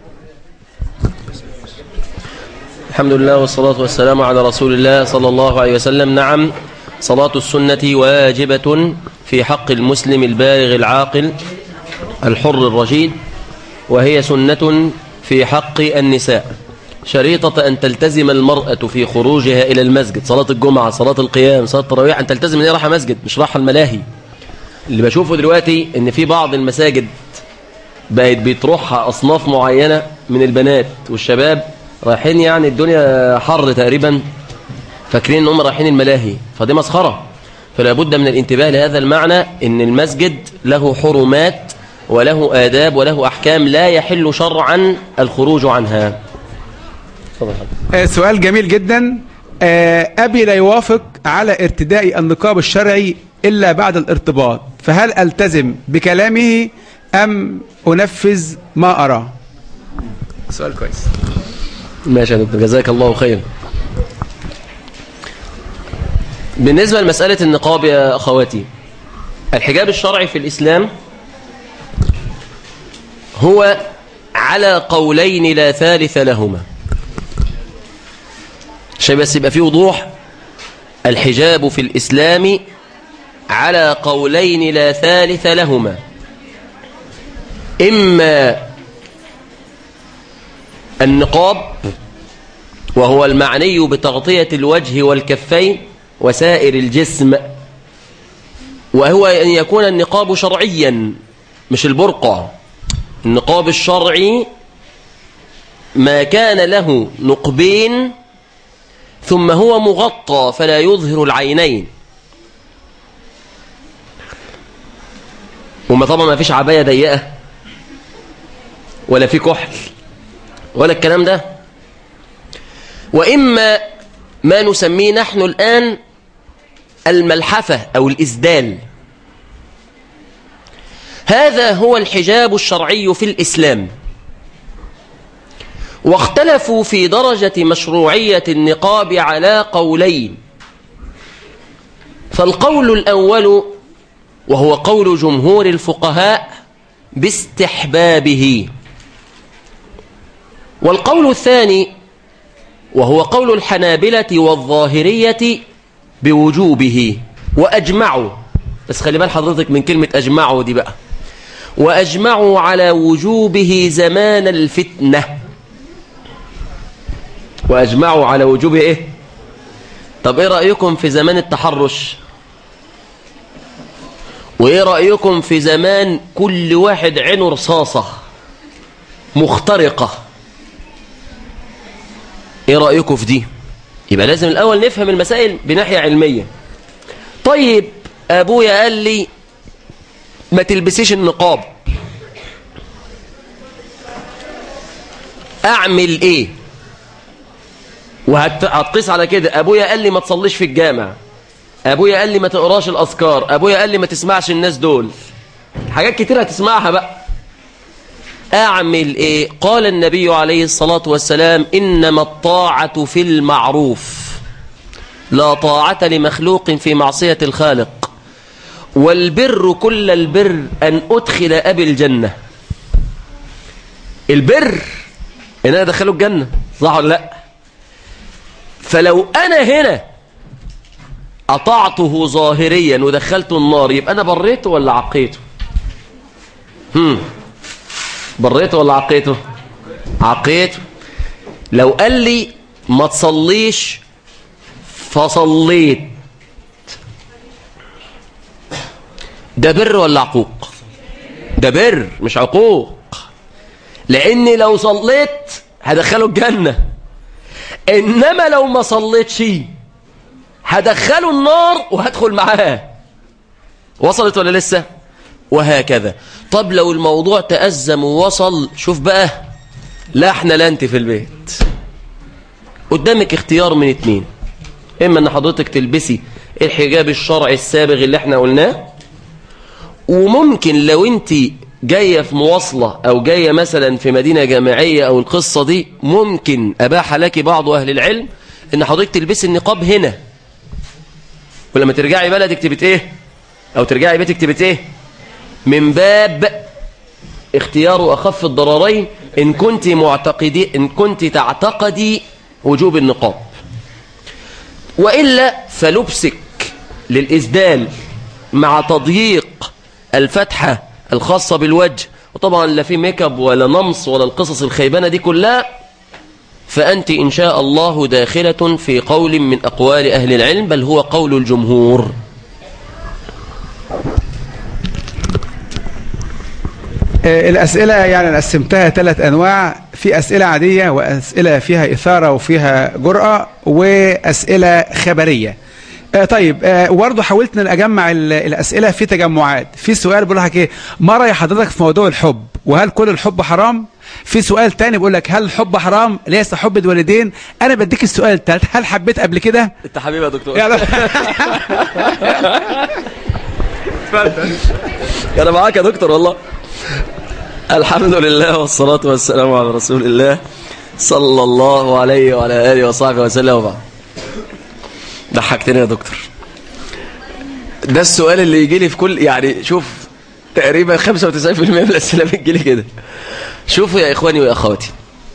الحمد لله والصلاة والسلام على رسول الله صلى الله عليه وسلم نعم صلاة السنة واجبة في حق المسلم البالغ العاقل الحر الرشيد وهي سنة في حق النساء شريطة أن تلتزم المرأة في خروجها إلى المسجد صلاة الجمعة صلاة القيام صلاة التراويح أن تلتزم أن هي رايحة مسجد مش رايحة الملاهي اللي بشوفه دلوقتي أن في بعض المساجد بقت بتروحها أصناف معينة من البنات والشباب رايحين يعني الدنيا حر تقريبا فاكرين ان هم رايحين الملاهي فدي مسخرة فلا بد من الانتباه لهذا المعنى ان المسجد له حرمات وله آداب وله أحكام لا يحل شرعا الخروج عنها آه، سؤال جميل جدا آه، أبي لا يوافق على ارتداء النقاب الشرعي إلا بعد الارتباط فهل ألتزم بكلامه أم أنفذ ما أرى سؤال كويس ماشي يا دكتور جزاك الله خير بالنسبة لمسألة النقاب يا أخواتي الحجاب الشرعي في الإسلام هو على قولين لا ثالث لهما عشان بس يبقى فيه وضوح الحجاب في الإسلام على قولين لا ثالث لهما إما النقاب وهو المعني بتغطية الوجه والكفين وسائر الجسم وهو أن يكون النقاب شرعيا مش البرقع النقاب الشرعي ما كان له نقبين ثم هو مغطى فلا يظهر العينين وما طبعا ما فيش عباية ضيقة ولا في كحل ولا الكلام ده وإما ما نسميه نحن الآن الملحفة أو الإسدال هذا هو الحجاب الشرعي في الإسلام واختلفوا في درجة مشروعية النقاب على قولين فالقول الأول وهو قول جمهور الفقهاء باستحبابه والقول الثاني وهو قول الحنابلة والظاهرية بوجوبه وأجمعوا بس خلي بال حضرتك من كلمة أجمعوا دي بقى وأجمعوا على وجوبه زمان الفتنة وأجمعوا على وجوبه إيه طب إيه رأيكم في زمان التحرش وإيه رأيكم في زمان كل واحد عينه رصاصة مخترقة إيه رأيكم في دي يبقى لازم الأول نفهم المسائل بناحية علمية طيب أبويا قال لي ما تلبسيش النقاب أعمل إيه وهتقيس على كده أبويا قال لي ما تصليش في الجامع أبويا قال لي ما تقراش الأذكار أبويا قال لي ما تسمعش الناس دول حاجات كتير هتسمعها بقى أعمل إيه قال النبي عليه الصلاة والسلام إنما الطاعة في المعروف لا طاعة لمخلوق في معصية الخالق والبر كل البر أن أدخل أبي الجنة البر إن أنا أدخله الجنة صح ولا لا فلو أنا هنا أطعته ظاهريا ودخلته النار يبقى أنا بريته ولا عقيته هم بريته ولا عقيته عقيته لو قال لي ما تصليش فصليت ده بر ولا عقوق ده بر مش عقوق لاني لو صليت هدخله الجنة انما لو ما صليتش هدخله النار وهدخل معاه وصلت ولا لسه وهكذا طب لو الموضوع تأزم ووصل شوف بقى لا احنا لا انت في البيت قدامك اختيار من اتنين اما ان حضرتك تلبسي الحجاب الشرعي السابغ اللي احنا قلناه وممكن لو انت جاية في مواصلة او جاية مثلا في مدينة جامعية او القصة دي ممكن اباح لك بعض اهل العلم ان حضرتك تلبسي النقاب هنا ولما ترجعي بلدك تبت ايه او ترجعي بيتك تبت ايه من باب اختيار اخف الضررين ان كنت معتقدي ان كنت تعتقدي وجوب النقاب وإلا فلبسك للإسدال مع تضييق الفتحة الخاصة بالوجه وطبعا لا في ميك اب ولا نمص ولا القصص الخيبانة دي كلها فأنت إن شاء الله داخلة في قول من أقوال أهل العلم بل هو قول الجمهور آه، الأسئلة يعني أنا قسمتها ثلاث أنواع في أسئلة عادية وأسئلة فيها إثارة وفيها جرأة وأسئلة خبرية آه، طيب آه، وبرضه حاولت ان اجمع ال- الاسئله في تجمعات في سؤال بيقول لك ايه ما راي حضرتك في موضوع الحب وهل كل الحب حرام في سؤال تاني بيقول لك هل الحب حرام ليس حب الوالدين انا بديك السؤال الثالث هل حبيت قبل كده انت حبيبي يا دكتور يعني انا معاك يا دكتور والله الحمد لله والصلاة والسلام على رسول الله صلى الله عليه وعلى آله وصحبه وسلم وبعد ضحكتني يا دكتور ده السؤال اللي يجي لي في كل يعني شوف تقريبا 95% من الأسئلة بتجي لي كده شوفوا يا إخواني وأخواتي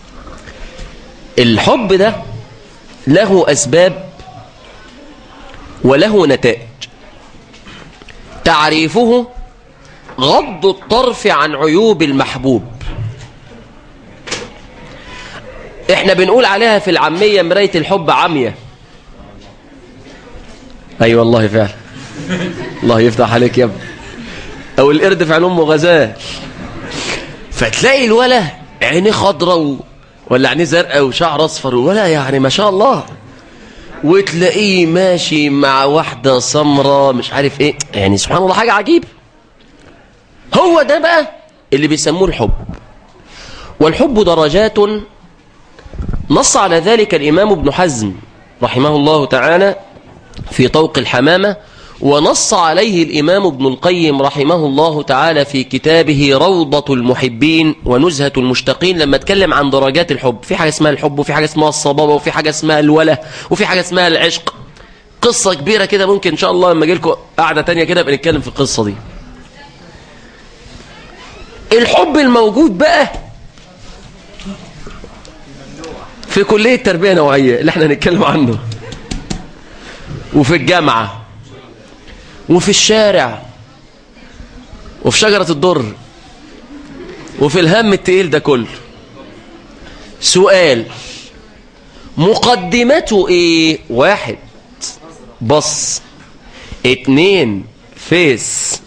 الحب ده له أسباب وله نتائج تعريفه غض الطرف عن عيوب المحبوب احنا بنقول عليها في العامية مراية الحب عمية اي أيوة والله فعلا الله يفتح عليك يا ابني او القرد في علوم غزال فتلاقي الولا عينيه خضرة و... ولا عينيه زرقاء وشعر اصفر ولا يعني ما شاء الله وتلاقيه ماشي مع واحدة سمرة مش عارف ايه يعني سبحان الله حاجة عجيبة هو ده بقى اللي بيسموه الحب والحب درجات نص على ذلك الإمام ابن حزم رحمه الله تعالى في طوق الحمامة ونص عليه الإمام ابن القيم رحمه الله تعالى في كتابه روضة المحبين ونزهة المشتقين لما اتكلم عن درجات الحب في حاجة اسمها الحب وفي حاجة اسمها الصبابة وفي حاجة اسمها الوله وفي حاجة اسمها العشق قصة كبيرة كده ممكن إن شاء الله لما أجي لكم قعدة تانية كده بنتكلم في القصة دي الحب الموجود بقى في كلية تربية نوعية اللي احنا هنتكلم عنه وفي الجامعة وفي الشارع وفي شجرة الضر وفي الهم التقيل ده كله سؤال مقدمته ايه واحد بص اتنين فيس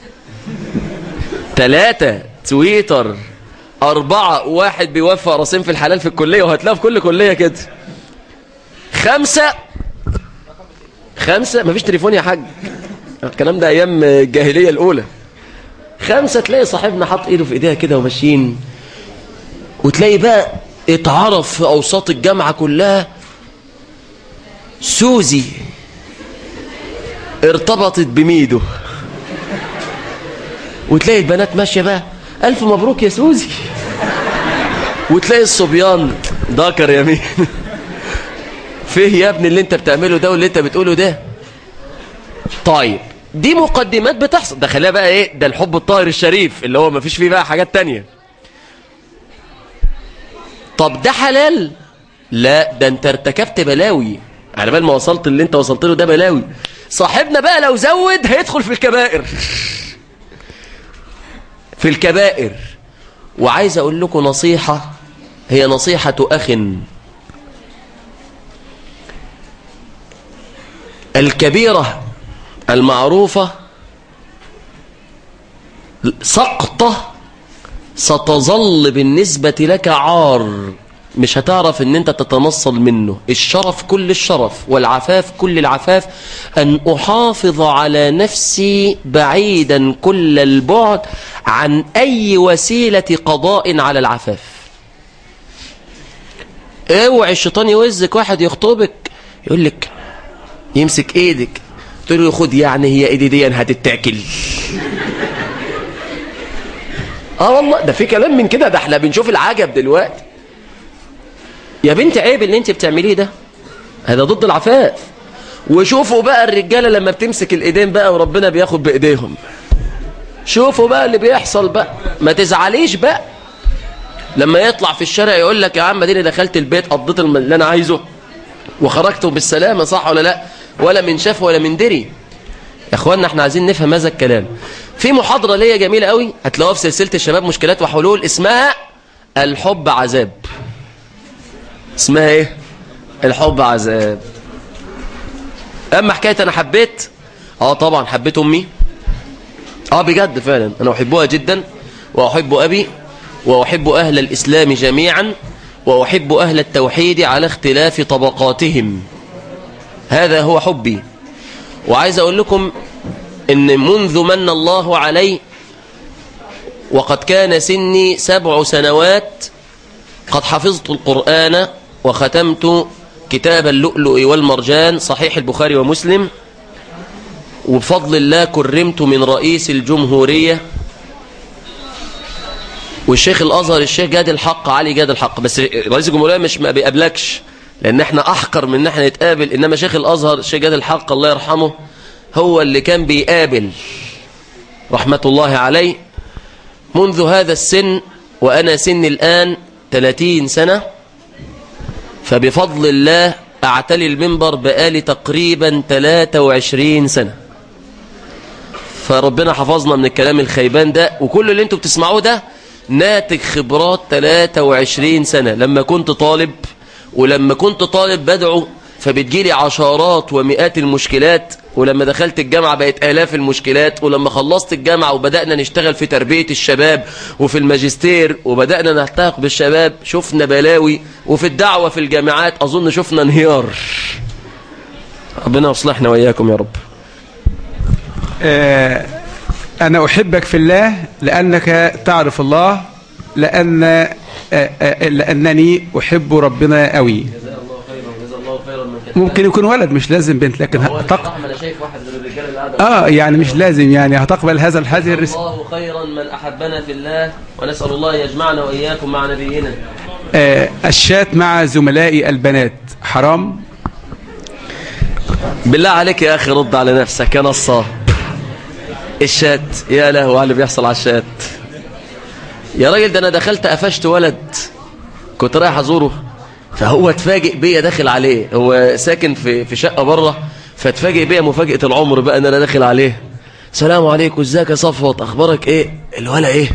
تلاتة تويتر أربعة واحد بيوفق راسين في الحلال في الكلية وهتلاقي في كل كلية كده خمسة خمسة مفيش تليفون يا حاج الكلام ده أيام الجاهلية الأولى خمسة تلاقي صاحبنا حط إيده في إيديها كده وماشيين وتلاقي بقى اتعرف في أوساط الجامعة كلها سوزي ارتبطت بميدو وتلاقي البنات ماشية بقى ألف مبروك يا سوزي وتلاقي الصبيان ذكر يمين فيه يا ابني اللي انت بتعمله ده واللي انت بتقوله ده طيب دي مقدمات بتحصل ده خليها بقى ايه ده الحب الطاهر الشريف اللي هو مفيش فيه بقى حاجات تانية طب ده حلال لا ده انت ارتكبت بلاوي على بال ما وصلت اللي انت وصلت له ده بلاوي صاحبنا بقى لو زود هيدخل في الكبائر في الكبائر وعايز اقول لكم نصيحة هي نصيحة اخ الكبيرة المعروفة سقطة ستظل بالنسبة لك عار مش هتعرف ان انت تتنصل منه الشرف كل الشرف والعفاف كل العفاف ان احافظ على نفسي بعيدا كل البعد عن اي وسيلة قضاء على العفاف اوعي الشيطان يوزك واحد يخطبك يقول لك يمسك ايدك تقول له خد يعني هي ايدي دي هتتاكل اه والله ده في كلام من كده ده احنا بنشوف العجب دلوقتي يا بنت عيب اللي انت بتعمليه ده هذا ضد العفاف وشوفوا بقى الرجاله لما بتمسك الايدين بقى وربنا بياخد بايديهم شوفوا بقى اللي بيحصل بقى ما تزعليش بقى لما يطلع في الشارع يقول لك يا عم اديني دخلت البيت قضيت اللي انا عايزه وخرجت بالسلامه صح ولا لا ولا من شاف ولا من دري يا اخوانا احنا عايزين نفهم هذا الكلام في محاضرة ليا جميلة قوي هتلاقوها في سلسلة الشباب مشكلات وحلول اسمها الحب عذاب اسمها ايه الحب عذاب اما حكاية انا حبيت اه طبعا حبيت امي اه بجد فعلا انا احبها جدا واحب ابي واحب اهل الاسلام جميعا واحب اهل التوحيد على اختلاف طبقاتهم هذا هو حبي وعايز اقول لكم ان منذ من الله علي وقد كان سني سبع سنوات قد حفظت القرآن وختمت كتاب اللؤلؤ والمرجان صحيح البخاري ومسلم وبفضل الله كرمت من رئيس الجمهورية والشيخ الأزهر الشيخ جاد الحق علي جاد الحق بس رئيس الجمهورية مش ما بيقابلكش لأن احنا أحقر من ان احنا نتقابل إنما شيخ الأزهر الشيخ جاد الحق الله يرحمه هو اللي كان بيقابل رحمة الله عليه منذ هذا السن وأنا سن الآن 30 سنة فبفضل الله أعتلي المنبر بقالي تقريبا 23 سنة فربنا حفظنا من الكلام الخيبان ده وكل اللي انتوا بتسمعوه ده ناتج خبرات 23 سنة لما كنت طالب ولما كنت طالب بدعو فبتجيلي عشرات ومئات المشكلات ولما دخلت الجامعة بقت آلاف المشكلات ولما خلصت الجامعة وبدأنا نشتغل في تربية الشباب وفي الماجستير وبدأنا نلتحق بالشباب شفنا بلاوي وفي الدعوة في الجامعات أظن شفنا انهيار ربنا يصلحنا وإياكم يا رب آه، أنا أحبك في الله لأنك تعرف الله لأن آه، آه، لأنني أحب ربنا قوي جزا الله خيرا جزا الله خيرا من ممكن يكون ولد مش لازم بنت لكن هتق... أنا شايف واحد من الرجال اللي قاعد اه يعني مش لازم يعني هتقبل هذا هذه الرسالة الله خيرا من أحبنا في الله ونسأل الله يجمعنا وإياكم مع نبينا آه الشات مع زملائي البنات حرام بالله عليك يا أخي رد على نفسك يا نصاب الشات يا لهو على اللي بيحصل على الشات يا راجل ده أنا دخلت قفشت ولد كنت رايح أزوره فهو اتفاجئ بيا داخل عليه هو ساكن في في شقة بره فاتفاجئ بيا مفاجأة العمر بقى ان انا داخل عليه سلام عليكم ازيك يا صفوت اخبارك ايه الولا ايه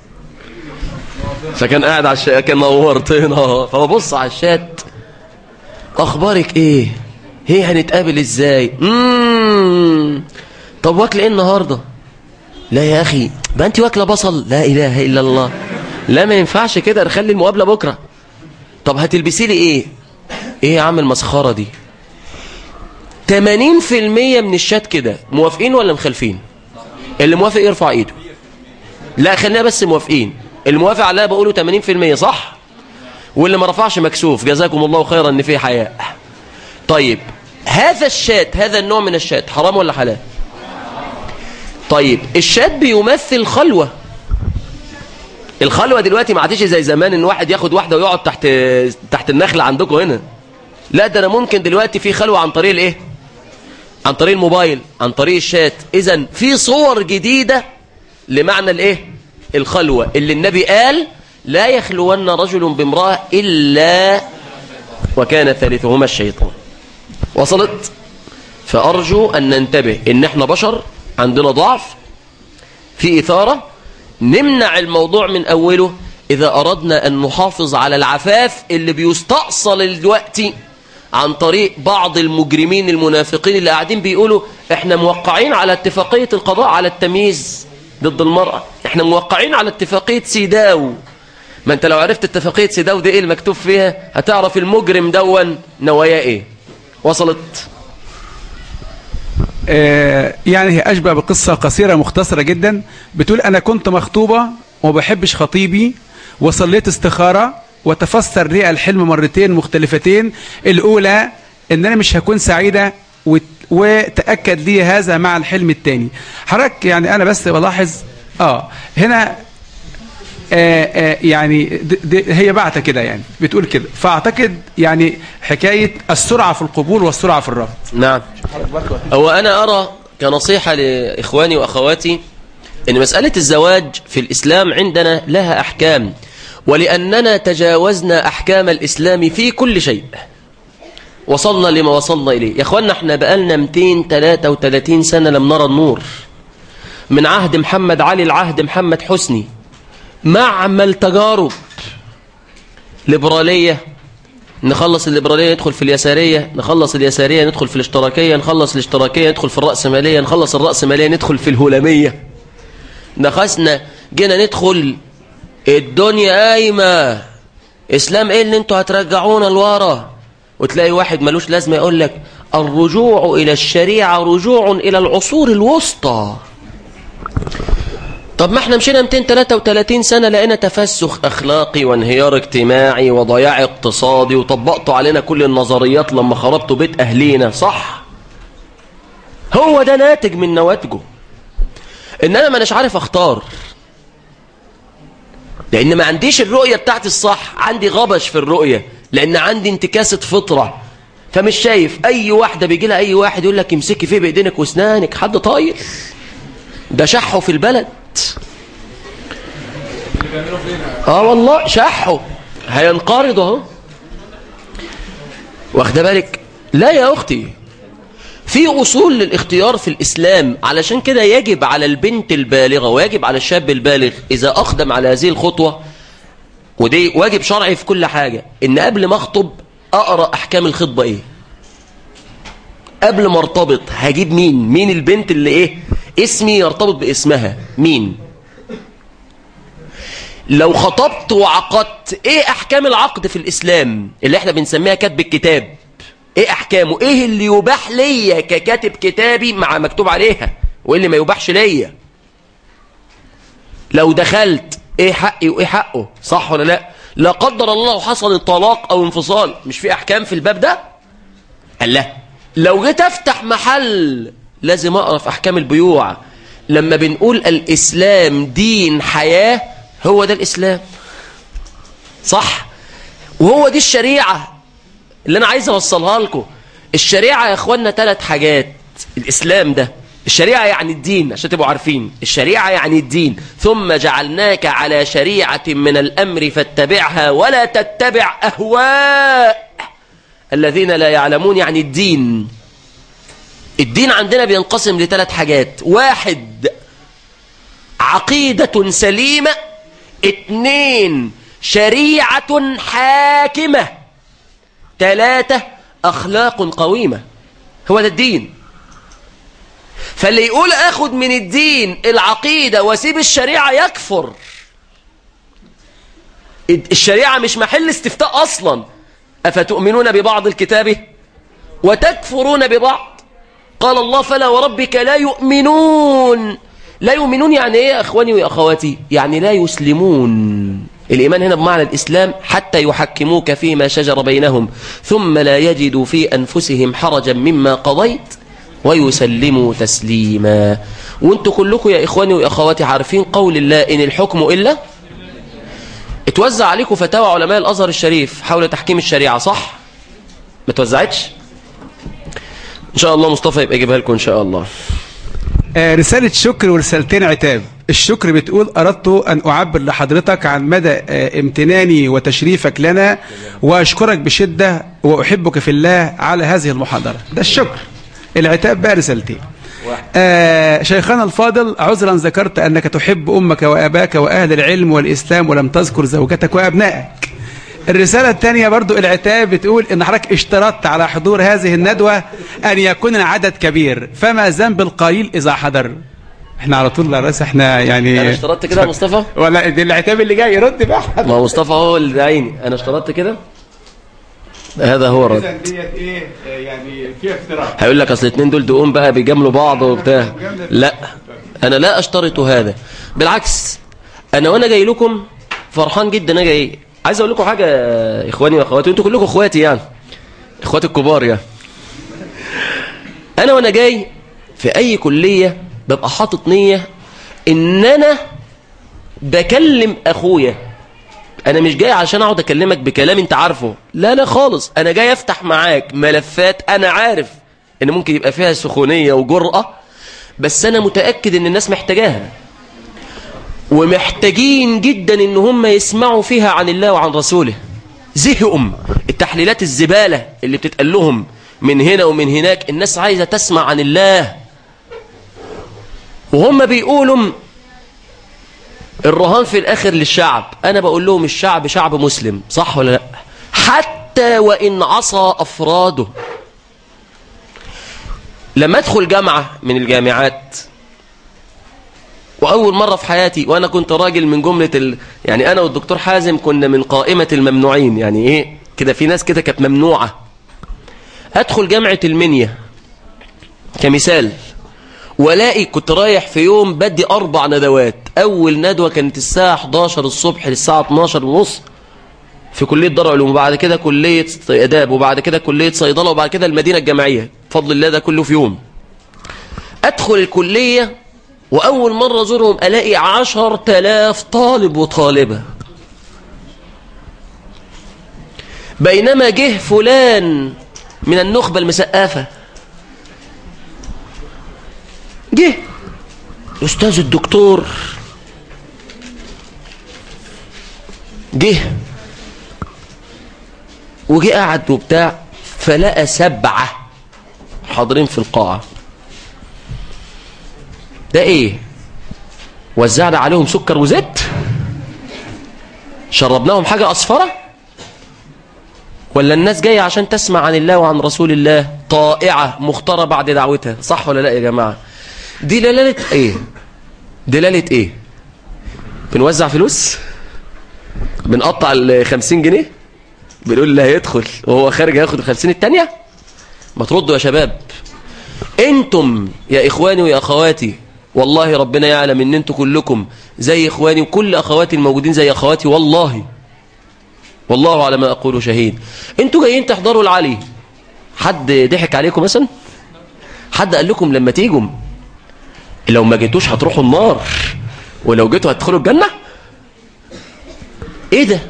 فكان قاعد على الشقة كان نورتنا فببص على الشات اخبارك ايه هي هنتقابل ازاي امم طب واكل ايه النهارده لا يا اخي بقى انت واكله بصل لا اله الا الله لا ما ينفعش كده نخلي المقابله بكره طب هتلبسي لي ايه ايه يا عم المسخره دي 80% من الشات كده موافقين ولا مخالفين اللي موافق يرفع ايده لا خلينا بس موافقين اللي موافق عليها بقوله 80% صح واللي ما رفعش مكسوف جزاكم الله خيرا ان في حياء طيب هذا الشات هذا النوع من الشات حرام ولا حلال طيب الشات بيمثل خلوه الخلوة دلوقتي ما عادش زي زمان ان واحد ياخد واحدة ويقعد تحت تحت النخلة عندكم هنا لا ده انا ممكن دلوقتي في خلوة عن طريق الايه عن طريق الموبايل عن طريق الشات اذا في صور جديدة لمعنى الايه الخلوة اللي النبي قال لا يخلون رجل بامرأة إلا وكان ثالثهما الشيطان وصلت فأرجو أن ننتبه إن احنا بشر عندنا ضعف في إثارة نمنع الموضوع من أوله إذا أردنا أن نحافظ على العفاف اللي بيستأصل الوقت عن طريق بعض المجرمين المنافقين اللي قاعدين بيقولوا احنا موقعين على اتفاقية القضاء على التمييز ضد المرأة احنا موقعين على اتفاقية سيداو ما انت لو عرفت اتفاقية سيداو دي ايه المكتوب فيها هتعرف المجرم دون نواياه ايه وصلت آه يعني هي أشبه بقصة قصيرة مختصرة جدا بتقول أنا كنت مخطوبة وما بحبش خطيبي وصليت استخارة وتفسر لي الحلم مرتين مختلفتين الأولى إن أنا مش هكون سعيدة وت- وتأكد لي هذا مع الحلم الثاني حضرتك يعني أنا بس بلاحظ آه هنا آه آه يعني د- د- هي بعتة كده يعني بتقول كده فأعتقد يعني حكاية السرعة في القبول والسرعة في الرفض نعم هو أنا أرى كنصيحة لإخواني وأخواتي أن مسألة الزواج في الإسلام عندنا لها أحكام ولأننا تجاوزنا أحكام الإسلام في كل شيء وصلنا لما وصلنا إليه يا أخوانا احنا بقالنا 233 سنة لم نرى النور من عهد محمد علي لعهد محمد حسني معمل تجارب ليبرالية نخلص الليبرالية ندخل في اليسارية نخلص اليسارية ندخل في الاشتراكية نخلص الاشتراكية ندخل في الرأسمالية نخلص الرأسمالية ندخل في الهلامية نخسنا جينا ندخل الدنيا قايمة اسلام ايه اللي انتوا هترجعونا لورا وتلاقي واحد ملوش لازمة يقول لك الرجوع الى الشريعة رجوع الى العصور الوسطى طب ما احنا مشينا 233 سنة لقينا تفسخ اخلاقي وانهيار اجتماعي وضياع اقتصادي وطبقتوا علينا كل النظريات لما خربتوا بيت اهلينا صح هو ده ناتج من نواتجه ان انا ما اناش عارف اختار لان ما عنديش الرؤية بتاعتي الصح عندي غبش في الرؤية لان عندي انتكاسة فطرة فمش شايف اي واحدة بيجي لها اي واحد يقول لك امسكي فيه بايدينك واسنانك حد طاير ده شحه في البلد اه والله شحه هينقرض اهو واخده بالك لا يا اختي في أصول للاختيار في الإسلام علشان كده يجب على البنت البالغة ويجب على الشاب البالغ إذا أقدم على هذه الخطوة ودي واجب شرعي في كل حاجة إن قبل ما أخطب أقرأ أحكام الخطبة إيه قبل ما ارتبط هجيب مين مين البنت اللي إيه اسمي يرتبط باسمها مين لو خطبت وعقدت إيه أحكام العقد في الإسلام اللي إحنا بنسميها كتب الكتاب ايه احكامه ايه اللي يباح ليا ككاتب كتابي مع مكتوب عليها وايه اللي ما يباحش ليا لو دخلت ايه حقي وايه حقه صح ولا لا لا قدر الله لو حصل طلاق او انفصال مش في احكام في الباب ده قال لا لو جيت افتح محل لازم اقرا في احكام البيوع لما بنقول الاسلام دين حياه هو ده الاسلام صح وهو دي الشريعه اللي انا عايز اوصلها لكم الشريعه يا اخوانا ثلاث حاجات الاسلام ده الشريعه يعني الدين عشان تبقوا عارفين الشريعه يعني الدين ثم جعلناك على شريعه من الامر فاتبعها ولا تتبع اهواء الذين لا يعلمون يعني الدين الدين عندنا بينقسم لثلاث حاجات واحد عقيده سليمه اثنين شريعه حاكمه ثلاثة أخلاق قويمة هو ده الدين فاللي يقول أخذ من الدين العقيدة واسيب الشريعة يكفر الشريعة مش محل استفتاء أصلا أفتؤمنون ببعض الكتاب وتكفرون ببعض قال الله فلا وربك لا يؤمنون لا يؤمنون يعني ايه يا اخواني واخواتي يعني لا يسلمون الإيمان هنا بمعنى الإسلام حتى يحكموك فيما شجر بينهم ثم لا يجدوا في أنفسهم حرجا مما قضيت ويسلموا تسليما وانتوا كلكم يا إخواني وإخواتي عارفين قول الله إن الحكم إلا اتوزع عليكم فتاوى علماء الأزهر الشريف حول تحكيم الشريعة صح؟ ما توزعتش؟ إن شاء الله مصطفى يبقى يجيبها لكم إن شاء الله آه، رسالة شكر ورسالتين عتاب الشكر بتقول أردت أن أعبر لحضرتك عن مدى آه، امتناني وتشريفك لنا وأشكرك بشدة وأحبك في الله على هذه المحاضرة ده الشكر العتاب بقى رسالتين آه شيخنا الفاضل عذرا ذكرت أنك تحب أمك وأباك وأهل العلم والإسلام ولم تذكر زوجتك وأبنائك الرسالة الثانية برضو العتاب بتقول ان حضرتك اشترطت على حضور هذه الندوة ان يكون العدد كبير فما ذنب القليل اذا حضر احنا على طول لا رأس احنا يعني أنا اشترطت كده يا مصطفى ولا دي العتاب اللي جاي رد بقى ما هو مصطفى هو اللي دعيني أنا اشترطت كده هذا هو الرد ديت ايه يعني فيها افتراء هيقول لك اصل الاثنين دول دقوم بقى بيجاملوا بعض وبتاع لا انا لا اشترط هذا بالعكس انا وانا جاي لكم فرحان جدا انا جاي عايز اقول لكم حاجه يا اخواني واخواتي انتوا كلكم اخواتي يعني اخواتي الكبار يعني انا وانا جاي في اي كليه ببقى حاطط نيه ان انا بكلم اخويا انا مش جاي عشان اقعد اكلمك بكلام انت عارفه لا لا خالص انا جاي افتح معاك ملفات انا عارف ان ممكن يبقى فيها سخونيه وجرأة بس انا متاكد ان الناس محتاجاها ومحتاجين جدا ان هم يسمعوا فيها عن الله وعن رسوله زهقوا التحليلات الزبالة اللي بتتقال لهم من هنا ومن هناك الناس عايزة تسمع عن الله وهم بيقولوا الرهان في الآخر للشعب أنا بقول لهم الشعب شعب مسلم صح ولا لا حتى وإن عصى أفراده لما أدخل جامعة من الجامعات وأول مرة في حياتي وأنا كنت راجل من جملة ال... يعني أنا والدكتور حازم كنا من قائمة الممنوعين يعني إيه كده في ناس كده كانت ممنوعة أدخل جامعة المنيا كمثال ولاقي كنت رايح في يوم بدي أربع ندوات أول ندوة كانت الساعة 11 الصبح للساعة 12 ونص في كلية دار علوم وبعد كده كلية آداب وبعد كده كلية صيدلة وبعد كده المدينة الجامعية بفضل الله ده كله في يوم أدخل الكلية وأول مرة أزورهم ألاقي عشر تلاف طالب وطالبة بينما جه فلان من النخبة المسقفة جه أستاذ الدكتور جه وجه قعد وبتاع فلقى سبعة حاضرين في القاعة ده ايه وزعنا عليهم سكر وزيت شربناهم حاجة أصفرة ولا الناس جاية عشان تسمع عن الله وعن رسول الله طائعة مختارة بعد دعوتها صح ولا لا يا جماعة دي دلالة ايه دلالة ايه بنوزع فلوس بنقطع ال 50 جنيه بنقول اللي هيدخل وهو خارج هياخد ال 50 التانية ما تردوا يا شباب انتم يا اخواني ويا اخواتي والله ربنا يعلم ان انتم كلكم زي اخواني وكل اخواتي الموجودين زي اخواتي والله والله على ما اقول شهيد انتوا جايين تحضروا العلي حد ضحك عليكم مثلا حد قال لكم لما تيجوا لو ما جيتوش هتروحوا النار ولو جيتوا هتدخلوا الجنة ايه ده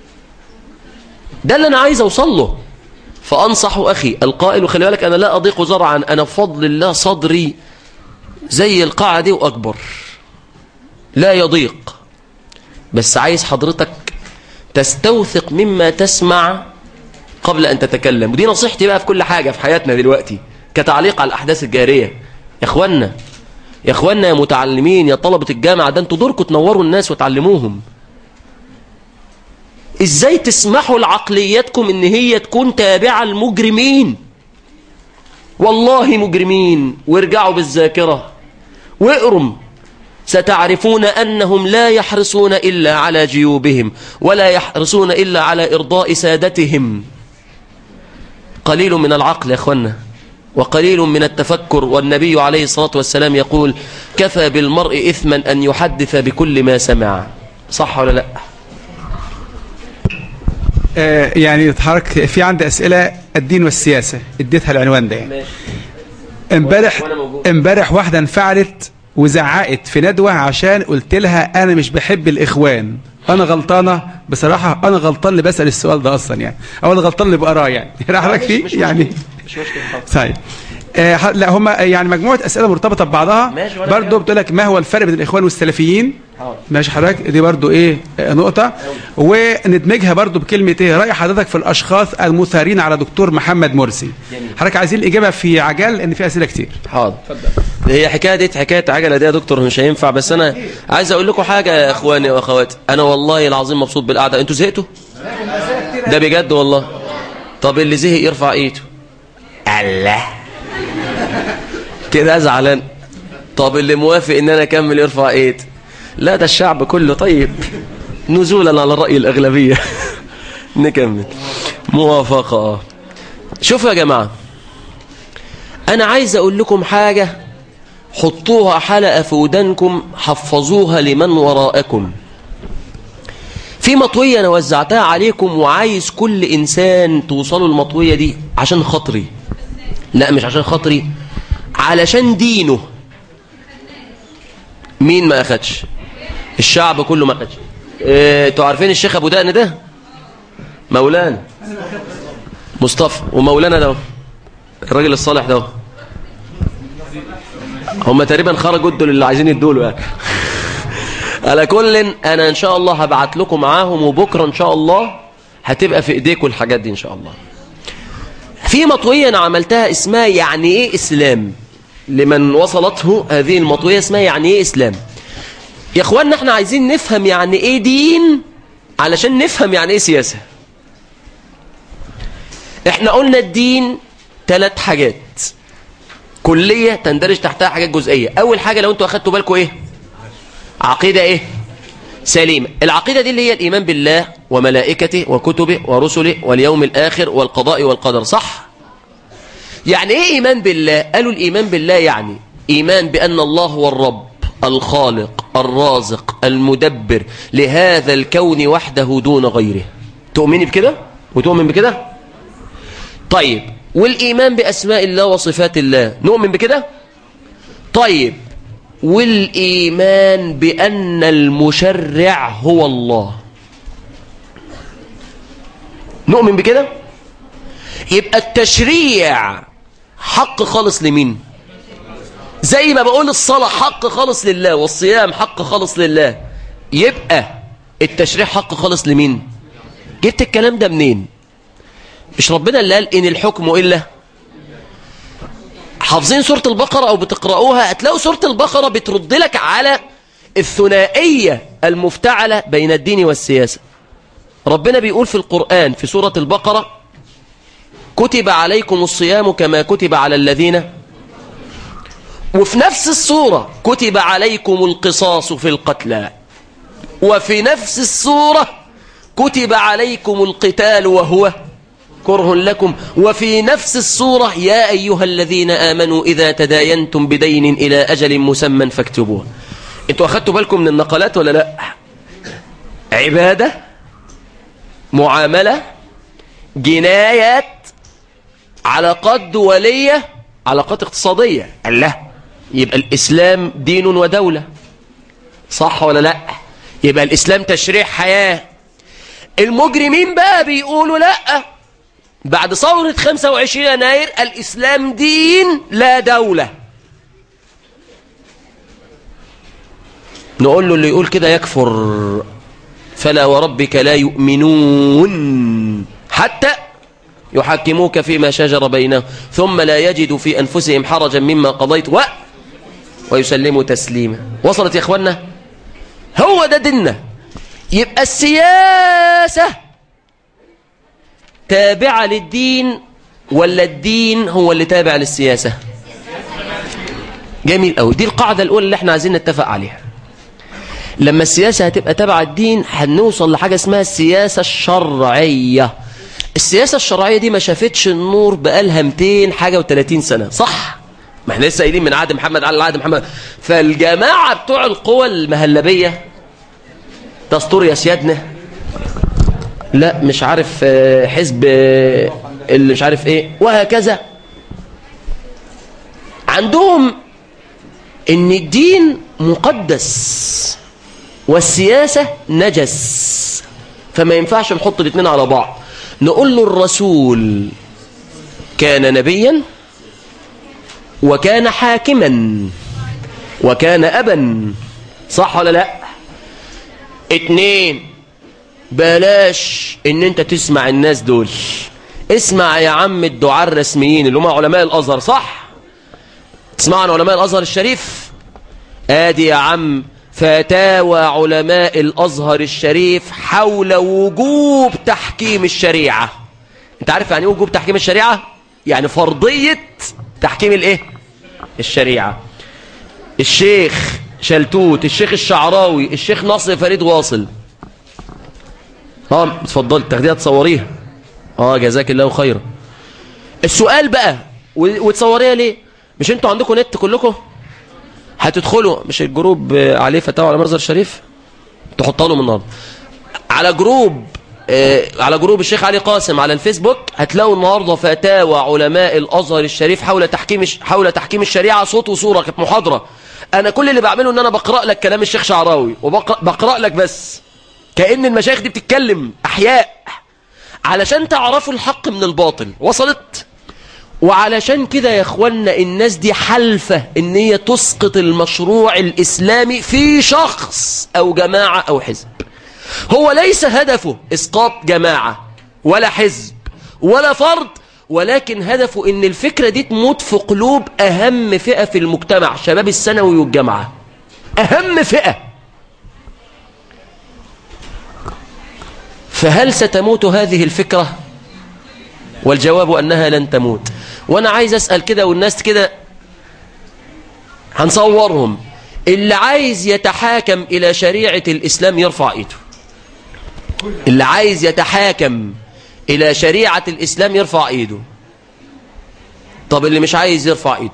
ده اللي انا عايز اوصل له فانصح اخي القائل وخلي بالك انا لا اضيق زرعا انا بفضل الله صدري زي القاعة دي واكبر لا يضيق بس عايز حضرتك تستوثق مما تسمع قبل ان تتكلم ودي نصيحتي بقى في كل حاجة في حياتنا دلوقتي كتعليق على الاحداث الجارية يا اخوانا يا اخوانا يا متعلمين يا طلبة الجامعة ده انتوا دوركم تنوروا الناس وتعلموهم ازاي تسمحوا لعقلياتكم ان هي تكون تابعة المجرمين والله مجرمين وارجعوا بالذاكرة واقرم ستعرفون أنهم لا يحرصون إلا على جيوبهم ولا يحرصون إلا على إرضاء سادتهم قليل من العقل يا أخوانا وقليل من التفكر والنبي عليه الصلاة والسلام يقول كفى بالمرء إثما أن يحدث بكل ما سمع صح ولا لا آه يعني حضرتك في عندي أسئلة الدين والسياسة اديتها العنوان ده يعني امبارح وأنا موجود. امبارح واحدة انفعلت وزعقت في ندوة عشان قلت لها أنا مش بحب الإخوان أنا غلطانة بصراحة أنا غلطان اللي بسأل السؤال ده أصلا يعني أو أنا غلطان اللي بقراه يعني راح حضرتك مش- مش فيه يعني مش مشكلة حاضر. طيب آه ح- لا هم يعني مجموعة أسئلة مرتبطة ببعضها ماشي، وأنا برضو كمان. بتقول لك ما هو الفرق بين الإخوان والسلفيين حاضر. ماشي حضرتك دي برضو إيه آه، نقطة وندمجها برضو بكلمة إيه رأي حضرتك في الأشخاص المثارين على دكتور محمد مرسي جميل. حضرتك عايزين الإجابة في عجل لأن في أسئلة كتير حاضر هي حكايه دي حكايه عجله دي يا دكتور مش هينفع بس انا عايز اقول لكم حاجه يا اخواني واخواتي انا والله العظيم مبسوط بالقعده انتوا زهقتوا ده بجد والله طب اللي زهق يرفع ايده الله كده زعلان طب اللي موافق ان انا اكمل يرفع ايد لا ده الشعب كله طيب نزولا على راي الاغلبيه نكمل موافقه اه شوفوا يا جماعه أنا عايز أقول لكم حاجة حطوها حلقة في ودانكم حفظوها لمن وراءكم في مطوية أنا وزعتها عليكم وعايز كل إنسان توصلوا المطوية دي عشان خاطري لا مش عشان خاطري علشان دينه مين ما أخدش الشعب كله ما أخدش إيه، انتوا عارفين الشيخ أبو دقن ده مولانا مصطفى ومولانا ده الراجل الصالح ده هم تقريبا خرجوا ادوا اللي عايزين يدوا له يعني على كل انا ان شاء الله هبعت لكم معاهم وبكره ان شاء الله هتبقى في ايديكم الحاجات دي ان شاء الله في مطويه انا عملتها اسمها يعني ايه اسلام لمن وصلته هذه المطوية اسمها يعني ايه اسلام يا اخوانا احنا عايزين نفهم يعني ايه دين علشان نفهم يعني ايه سياسة احنا قلنا الدين ثلاث حاجات كلية تندرج تحتها حاجات جزئية اول حاجة لو انتوا اخدتوا بالكم ايه عقيدة ايه سليمة العقيدة دي اللي هي الإيمان بالله وملائكته وكتبه ورسله واليوم الآخر والقضاء والقدر صح؟ يعني إيه إيمان بالله؟ قالوا الإيمان بالله يعني إيمان بأن الله هو الرب الخالق الرازق المدبر لهذا الكون وحده دون غيره تؤمني بكده؟ وتؤمن بكده؟ طيب والإيمان بأسماء الله وصفات الله نؤمن بكده؟ طيب والإيمان بأن المشرع هو الله نؤمن بكده يبقى التشريع حق خالص لمين زي ما بقول الصلاة حق خالص لله والصيام حق خالص لله يبقى التشريع حق خالص لمين جبت الكلام ده منين مش ربنا اللي قال إن الحكم إلا حافظين سورة البقرة أو بتقرأوها هتلاقوا سورة البقرة بترد لك على الثنائية المفتعلة بين الدين والسياسة ربنا بيقول في القرآن في سورة البقرة كتب عليكم الصيام كما كتب على الذين وفي نفس السورة كتب عليكم القصاص في القتلى وفي نفس السورة كتب عليكم القتال وهو كره لكم وفي نفس السورة يا أيها الذين آمنوا إذا تداينتم بدين إلى أجل مسمى فاكتبوه انتوا أخذتوا بالكم من النقلات ولا لا عبادة معاملة جنايات علاقات دولية علاقات اقتصادية الله يبقى الإسلام دين ودولة صح ولا لا يبقى الإسلام تشريع حياة المجرمين بقى بيقولوا لا بعد ثورة 25 يناير الإسلام دين لا دولة نقول له اللي يقول كده يكفر فلا وربك لا يؤمنون حتى يحكموك فيما شجر بينهم ثم لا يجدوا في أنفسهم حرجا مما قضيت و ويسلموا تسليما وصلت يا إخوانا هو ده ديننا يبقى السياسة تابعة للدين ولا الدين هو اللي تابع للسياسة جميل قوي دي القاعدة الأولى اللي احنا عايزين نتفق عليها لما السياسة هتبقى تابعة الدين هنوصل لحاجة اسمها السياسة الشرعية السياسة الشرعية دي ما شافتش النور بقالها 200 حاجة و30 سنة صح؟ ما احنا لسه قايلين من عهد محمد على عهد محمد فالجماعة بتوع القوى المهلبية دستور يا سيادنا لا مش عارف حزب اللي مش عارف ايه وهكذا عندهم ان الدين مقدس والسياسة نجس فما ينفعش نحط الاثنين على بعض نقول له الرسول كان نبيا وكان حاكما وكان أبا صح ولا لا اتنين بلاش ان انت تسمع الناس دول اسمع يا عم الدعاء الرسميين اللي هم علماء الازهر صح تسمع عن علماء الازهر الشريف ادي يا عم فتاوى علماء الازهر الشريف حول وجوب تحكيم الشريعه انت عارف يعني ايه وجوب تحكيم الشريعه يعني فرضيه تحكيم الايه الشريعه الشيخ شلتوت الشيخ الشعراوي الشيخ ناصر فريد واصل اه اتفضل تاخديها تصوريها اه جزاك الله خيرا السؤال بقى وتصوريها ليه مش انتوا عندكم نت كلكم هتدخلوا مش الجروب عليه فتاوى على مرزر الشريف تحطها لهم النهارده على جروب آه على جروب الشيخ علي قاسم على الفيسبوك هتلاقوا النهارده فتاوى علماء الازهر الشريف حول تحكيم حول تحكيم الشريعه صوت وصوره كانت محاضره انا كل اللي بعمله ان انا بقرا لك كلام الشيخ شعراوي وبقرا لك بس كأن المشايخ دي بتتكلم أحياء علشان تعرفوا الحق من الباطل وصلت وعلشان كده يا اخوانا الناس دي حلفة ان هي تسقط المشروع الإسلامي في شخص أو جماعة أو حزب هو ليس هدفه إسقاط جماعة ولا حزب ولا فرد ولكن هدفه ان الفكرة دي تموت في قلوب اهم فئة في المجتمع شباب الثانوي والجامعة اهم فئة فهل ستموت هذه الفكرة والجواب انها لن تموت وانا عايز اسأل كده والناس كده هنصورهم اللي عايز يتحاكم الى شريعة الاسلام يرفع ايده اللي عايز يتحاكم إلى شريعة الإسلام يرفع إيده طب اللي مش عايز يرفع إيده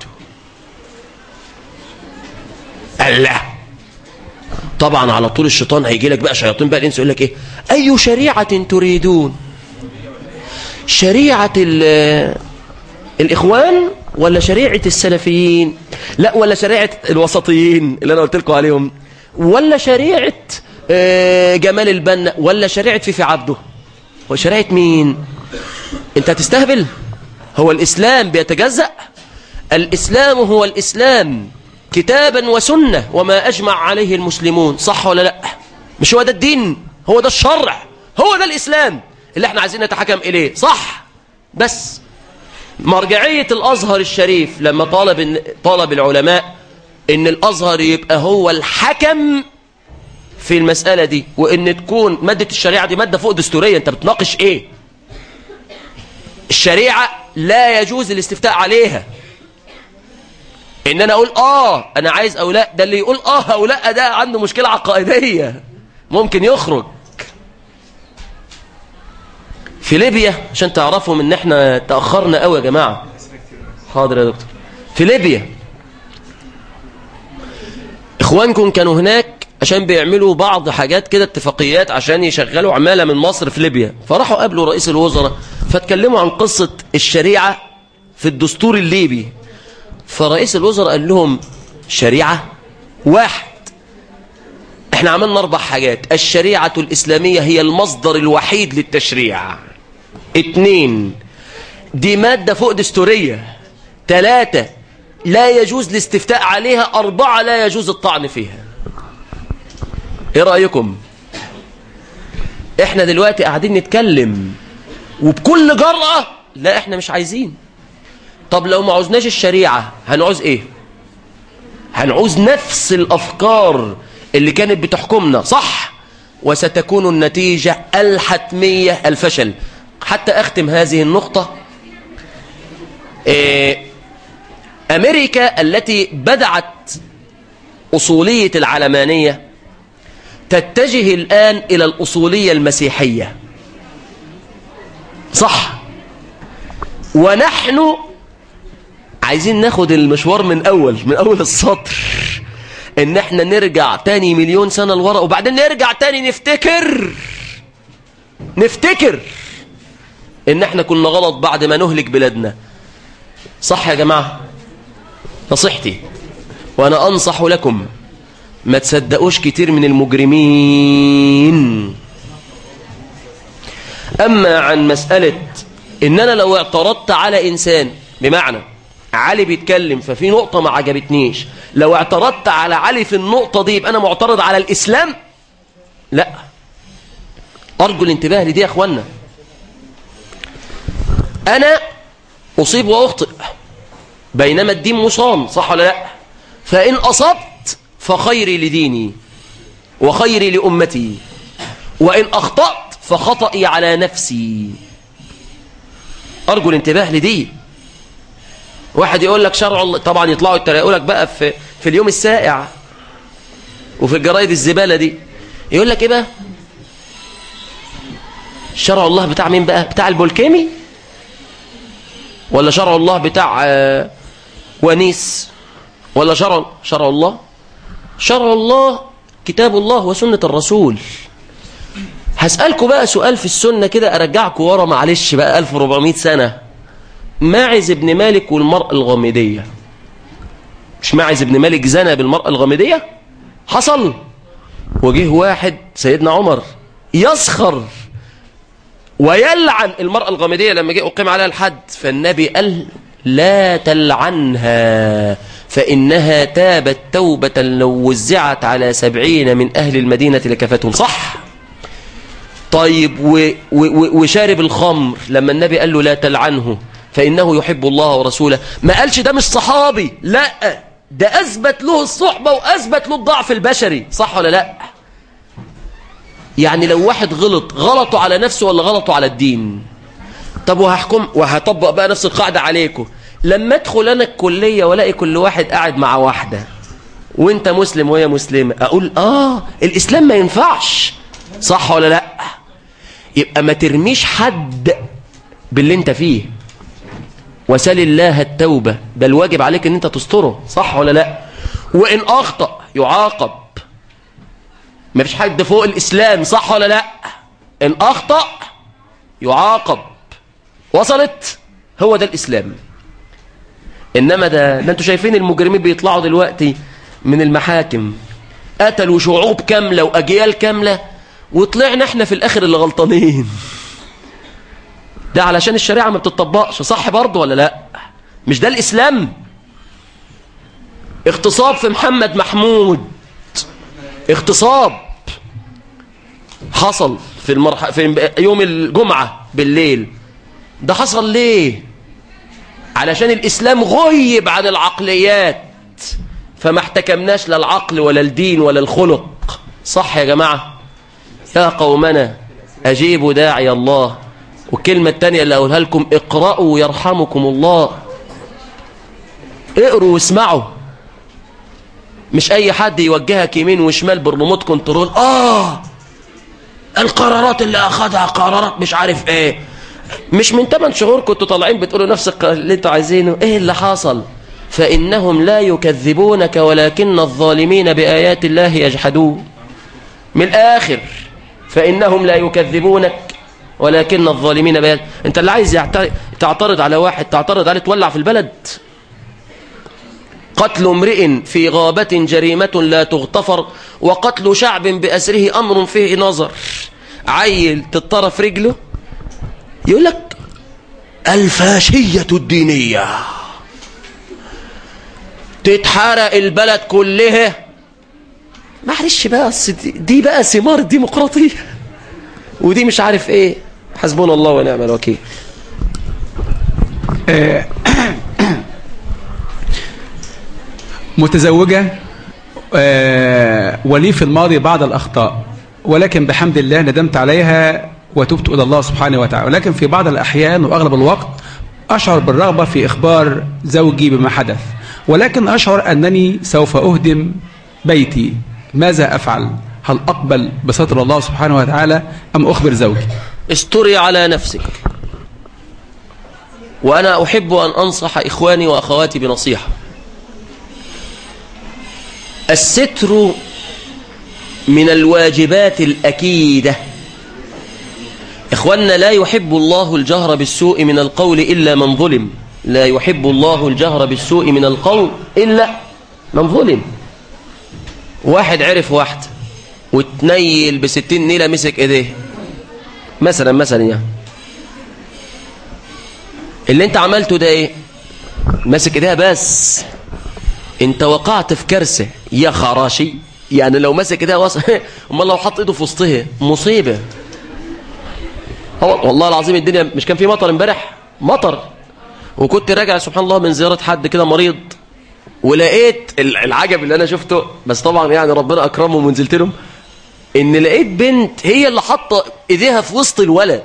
الله طبعا على طول الشيطان هيجي لك بقى شياطين بقى الإنس يقول لك إيه أي شريعة تريدون شريعة الإخوان ولا شريعة السلفيين لا ولا شريعة الوسطيين اللي أنا قلت لكم عليهم ولا شريعة جمال البنا ولا شريعة فيفي عبده هو شريعة مين انت هتستهبل هو الإسلام بيتجزأ الإسلام هو الإسلام كتابا وسنة وما أجمع عليه المسلمون صح ولا لا مش هو ده الدين هو ده الشرع هو ده الإسلام اللي احنا عايزين نتحكم إليه صح بس مرجعية الأزهر الشريف لما طالب, طالب العلماء ان الأزهر يبقى هو الحكم في المسألة دي وإن تكون مادة الشريعة دي مادة فوق دستورية أنت بتناقش إيه الشريعة لا يجوز الاستفتاء عليها إن أنا أقول آه أنا عايز أو لا ده اللي يقول آه أو لا ده عنده مشكلة عقائدية ممكن يخرج في ليبيا عشان تعرفوا إن إحنا تأخرنا قوي يا جماعة حاضر يا دكتور في ليبيا إخوانكم كانوا هناك عشان بيعملوا بعض حاجات كده اتفاقيات عشان يشغلوا عمالة من مصر في ليبيا فراحوا قابلوا رئيس الوزراء فاتكلموا عن قصة الشريعة في الدستور الليبي فرئيس الوزراء قال لهم شريعة واحد احنا عملنا اربع حاجات الشريعة الاسلامية هي المصدر الوحيد للتشريع اتنين دي مادة فوق دستورية تلاتة لا يجوز الاستفتاء عليها اربعة لا يجوز الطعن فيها ايه رأيكم احنا دلوقتي قاعدين نتكلم وبكل جرأة لا احنا مش عايزين طب لو ما عوزناش الشريعة هنعوز ايه هنعوز نفس الافكار اللي كانت بتحكمنا صح وستكون النتيجة الحتمية الفشل حتى اختم هذه النقطة إيه امريكا التي بدعت اصولية العلمانية تتجه الآن إلى الأصولية المسيحية صح ونحن عايزين ناخد المشوار من أول من أول السطر إن احنا نرجع تاني مليون سنة لورا وبعدين نرجع تاني نفتكر نفتكر إن احنا كنا غلط بعد ما نهلك بلادنا صح يا جماعة نصيحتي وأنا أنصح لكم ما تصدقوش كتير من المجرمين أما عن مسألة إن أنا لو اعترضت على إنسان بمعنى علي بيتكلم ففي نقطة ما عجبتنيش لو اعترضت على علي في النقطة دي يبقى أنا معترض على الإسلام لا أرجو الانتباه لدي يا أخوانا أنا أصيب وأخطئ بينما الدين مصان صح ولا لا فإن أصبت فخيري لديني وخيري لأمتي وإن أخطأت فخطئي على نفسي أرجو الانتباه لدي واحد يقول لك شرع الله طبعا يطلعوا يقول لك بقى في, في اليوم السائع وفي الجرايد الزبالة دي يقول لك ايه بقى شرع الله بتاع مين بقى بتاع البولكيمي ولا شرع الله بتاع آه ونيس ولا شرع شرع الله شرع الله كتاب الله وسنة الرسول هسألكم بقى سؤال في السنة كده أرجعكم ورا معلش بقى 1400 سنة ماعز ابن مالك والمرأة الغامدية مش ماعز ابن مالك زنى بالمرأة الغامدية حصل وجه واحد سيدنا عمر يسخر ويلعن المرأة الغامدية لما جه أقيم عليها الحد فالنبي قال لا تلعنها فإنها تابت توبة لو وزعت على سبعين من أهل المدينة لكفتهم صح طيب و و وشارب الخمر لما النبي قال له لا تلعنه فإنه يحب الله ورسوله ما قالش ده مش صحابي لا ده أثبت له الصحبة وأثبت له الضعف البشري صح ولا لا يعني لو واحد غلط غلطوا على نفسه ولا غلطوا على الدين طب وهحكم وهطبق بقى نفس القاعدة عليكم لما ادخل أنا الكلية والاقي كل واحد قاعد مع واحدة وانت مسلم وهي مسلمة اقول اه الاسلام ما ينفعش صح ولا لا يبقى ما ترميش حد باللي انت فيه وسل الله التوبة ده الواجب عليك ان انت تستره صح ولا لا وان اخطأ يعاقب ما فيش حد فوق الاسلام صح ولا لا ان اخطأ يعاقب وصلت هو ده الاسلام انما ده ده انتوا شايفين المجرمين بيطلعوا دلوقتي من المحاكم قتلوا شعوب كاملة وأجيال كاملة وطلعنا احنا في الآخر اللي غلطانين ده علشان الشريعة ما بتطبقش صح برضه ولا لا مش ده الإسلام اغتصاب في محمد محمود اغتصاب حصل في, المرح... في يوم الجمعة بالليل ده حصل ليه علشان الإسلام غيب عن العقليات فما احتكمناش لا العقل ولا الدين ولا الخلق صح يا جماعة يا قومنا أجيبوا داعي الله والكلمة التانية اللي أقولها لكم اقرأوا يرحمكم الله اقروا واسمعوا مش أي حد يوجهك يمين وشمال بالريموت كنترول آه القرارات اللي أخذها قرارات مش عارف إيه مش من 8 شهور كنتوا طالعين بتقولوا نفس اللي انتوا عايزينه إيه اللي حصل فإنهم لا يكذبونك ولكن الظالمين بآيات الله يجحدون من الآخر فإنهم لا يكذبونك ولكن الظالمين بآيات أنت اللي عايز تعترض على واحد تعترض عليه تولع في البلد قتل امرئ في غابة جريمة لا تغتفر وقتل شعب بأسره أمر فيه نظر عيل تطرف رجله يقول لك الفاشية الدينية تتحرق البلد كلها معلش بقى دي بقى ثمار الديمقراطية ودي مش عارف ايه حسبنا الله ونعم الوكيل متزوجة ولي في الماضي بعض الأخطاء ولكن بحمد الله ندمت عليها وتبت إلى الله سبحانه وتعالى ولكن في بعض الأحيان وأغلب الوقت أشعر بالرغبة في إخبار زوجي بما حدث ولكن أشعر أنني سوف أهدم بيتي ماذا أفعل هل أقبل بستر الله سبحانه وتعالى أم أخبر زوجي استري على نفسك وأنا أحب أن أنصح إخواني وأخواتي بنصيحة الستر من الواجبات الأكيدة إخواننا لا يحب الله الجهر بالسوء من القول إلا من ظلم لا يحب الله الجهر بالسوء من القول إلا من ظلم واحد عرف واحد وتنيل بستين نيلة مسك ايديه مثلا مثلا يعني اللي انت عملته ده ايه ماسك ايديها بس انت وقعت في كارثه يا خراشي يعني لو مسك ايديها وص... امال لو حط ايده في وسطها مصيبه هو والله العظيم الدنيا مش كان في مطر امبارح مطر وكنت راجع سبحان الله من زيارة حد كده مريض ولقيت العجب اللي انا شفته بس طبعا يعني ربنا اكرمهم ونزلت لهم ان لقيت بنت هي اللي حاطه ايديها في وسط الولد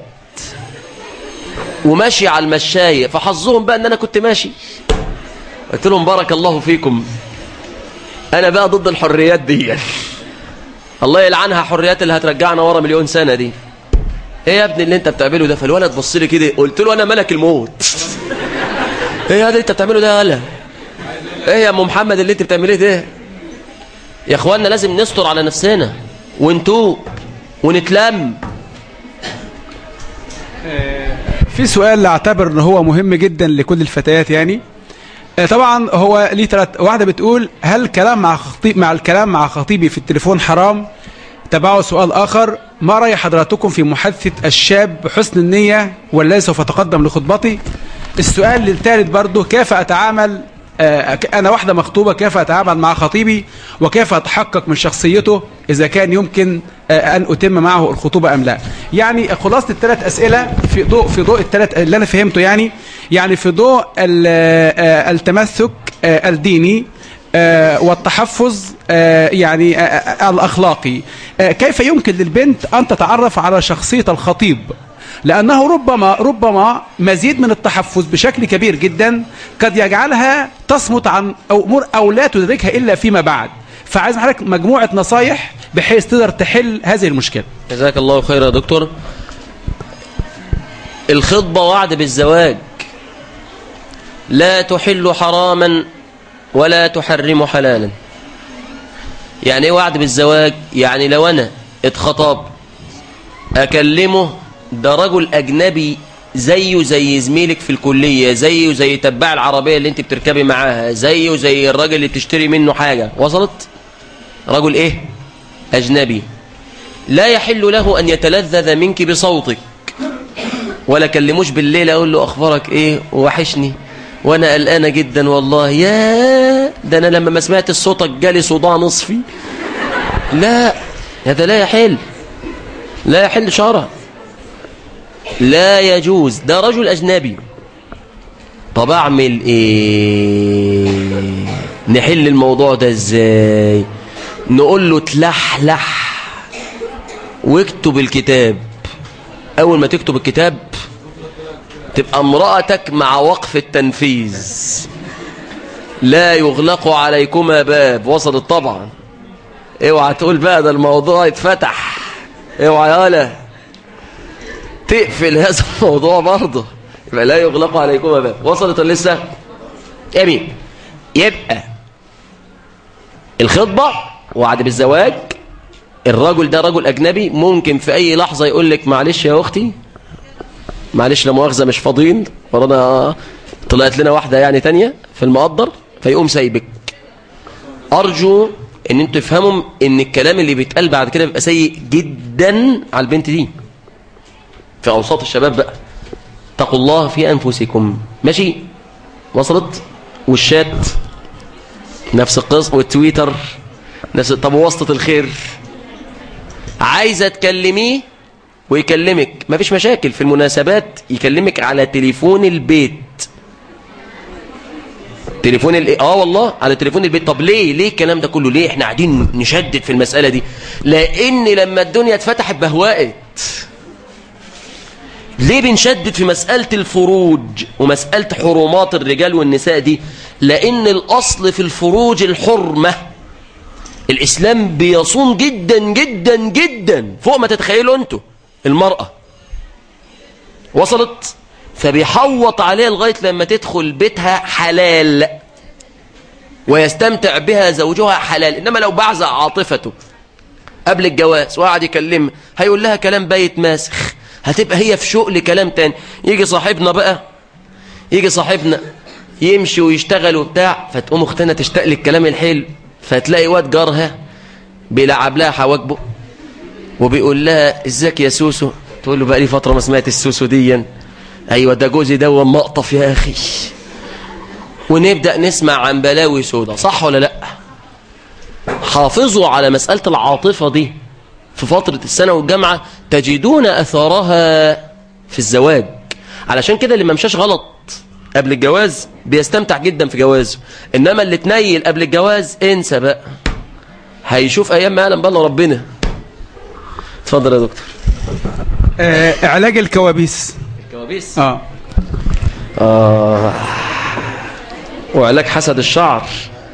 وماشي على المشاية فحظهم بقى ان انا كنت ماشي قلت لهم بارك الله فيكم انا بقى ضد الحريات دي يعني. الله يلعنها حريات اللي هترجعنا ورا مليون سنة دي ايه يا ابني اللي انت بتعمله ده فالولد بص لي كده قلت له انا ملك الموت ايه هذا اللي انت بتعمله ده يالا ايه يا ام محمد اللي انت بتعمليه ده يا اخوانا لازم نستر على نفسنا ونتوب ونتلم في سؤال اعتبر ان هو مهم جدا لكل الفتيات يعني طبعا هو ليه ثلاث واحده بتقول هل كلام مع خطيب مع الكلام مع خطيبي في التليفون حرام تبعه سؤال اخر ما راي حضراتكم في محادثه الشاب بحسن النيه والذي سوف اتقدم لخطبتي السؤال الثالث برضه كيف اتعامل آه، أنا واحدة مخطوبة كيف أتعامل مع خطيبي وكيف أتحقق من شخصيته إذا كان يمكن آه، أن أتم معه الخطوبة أم لا يعني خلاصة الثلاث أسئلة في ضوء في ضوء الثلاث اللي أنا فهمته يعني يعني في ضوء ال- آه، التمسك آه، الديني آه، والتحفظ آه، يعني آه، آه، الأخلاقي آه، كيف يمكن للبنت أن تتعرف على شخصية الخطيب لأنه ربما ربما مزيد من التحفظ بشكل كبير جدا قد يجعلها تصمت عن أمور أو لا تدركها إلا فيما بعد فعايز حضرتك مجموعة نصايح بحيث تقدر تحل هذه المشكلة جزاك الله خير يا دكتور الخطبة وعد بالزواج لا تحل حراما ولا تحرم حلالا يعني ايه وعد بالزواج يعني لو انا اتخطب اكلمه ده رجل اجنبي زيه زي زميلك في الكلية زيه زي تبع العربية اللي انت بتركبي معاها زيه زي الراجل اللي بتشتري منه حاجة وصلت رجل ايه اجنبي لا يحل له أن يتلذذ منك بصوتك ولا كلموش بالليل أقول له أخبارك إيه وحشني وأنا قلقانة جدا والله يا ده أنا لما ما سمعت صوتك جالي صداع نصفي لا هذا لا يحل لا يحل شرع لا يجوز ده رجل أجنبي طب أعمل إيه نحل الموضوع ده إزاي نقول له تلحلح واكتب الكتاب أول ما تكتب الكتاب تبقى امرأتك مع وقف التنفيذ لا يغلق عليكما باب وصلت طبعا اوعى تقول بقى ده الموضوع اتفتح اوعى يالا تقفل هذا الموضوع برضه يبقى لا يغلق عليكما باب وصلت ولا لسه امين يبقى الخطبة وعد بالزواج الرجل ده رجل أجنبي ممكن في أي لحظة يقول لك معلش يا أختي معلش لا مؤاخذة مش فاضيين ورانا طلعت لنا واحدة يعني تانية في المقدر فيقوم سايبك أرجو إن انتوا تفهموا إن الكلام اللي بيتقال بعد كده بيبقى سيء جدا على البنت دي في أوساط الشباب بقى اتقوا الله في أنفسكم ماشي وصلت والشات نفس القصة والتويتر نفس طب وسطة الخير عايزة تكلميه ويكلمك مفيش مشاكل في المناسبات يكلمك على تليفون البيت تليفون ال... اه والله على تليفون البيت طب ليه ليه الكلام ده كله ليه احنا قاعدين نشدد في المسألة دي لان لما الدنيا اتفتحت بهوقت ليه بنشدد في مسألة الفروج ومسألة حرمات الرجال والنساء دي لان الاصل في الفروج الحرمة الاسلام بيصون جدا جدا جدا فوق ما تتخيلوا انتوا المرأة وصلت فبيحوط عليها لغاية لما تدخل بيتها حلال ويستمتع بها زوجها حلال إنما لو بعزق عاطفته قبل الجواز وقعد يكلم هيقول لها كلام بايت ماسخ هتبقى هي في شوق لكلام تاني يجي صاحبنا بقى يجي صاحبنا يمشي ويشتغل وبتاع فتقوم اختنا تشتاق للكلام الحلو فتلاقي واد جارها بيلعب لها حواجبه وبيقول لها ازيك يا سوسو تقول له بقى لي فتره ما سمعت السوسو ديا ايوه ده جوزي ده مقطف يا اخي ونبدا نسمع عن بلاوي سودا صح ولا لا حافظوا على مساله العاطفه دي في فتره السنه والجامعه تجدون اثارها في الزواج علشان كده اللي ما مشاش غلط قبل الجواز بيستمتع جدا في جوازه انما اللي تنيل قبل الجواز انسى بقى هيشوف ايام ما يعلم بالله ربنا اتفضل يا دكتور آه علاج الكوابيس الكوابيس اه آه. وعلاج حسد الشعر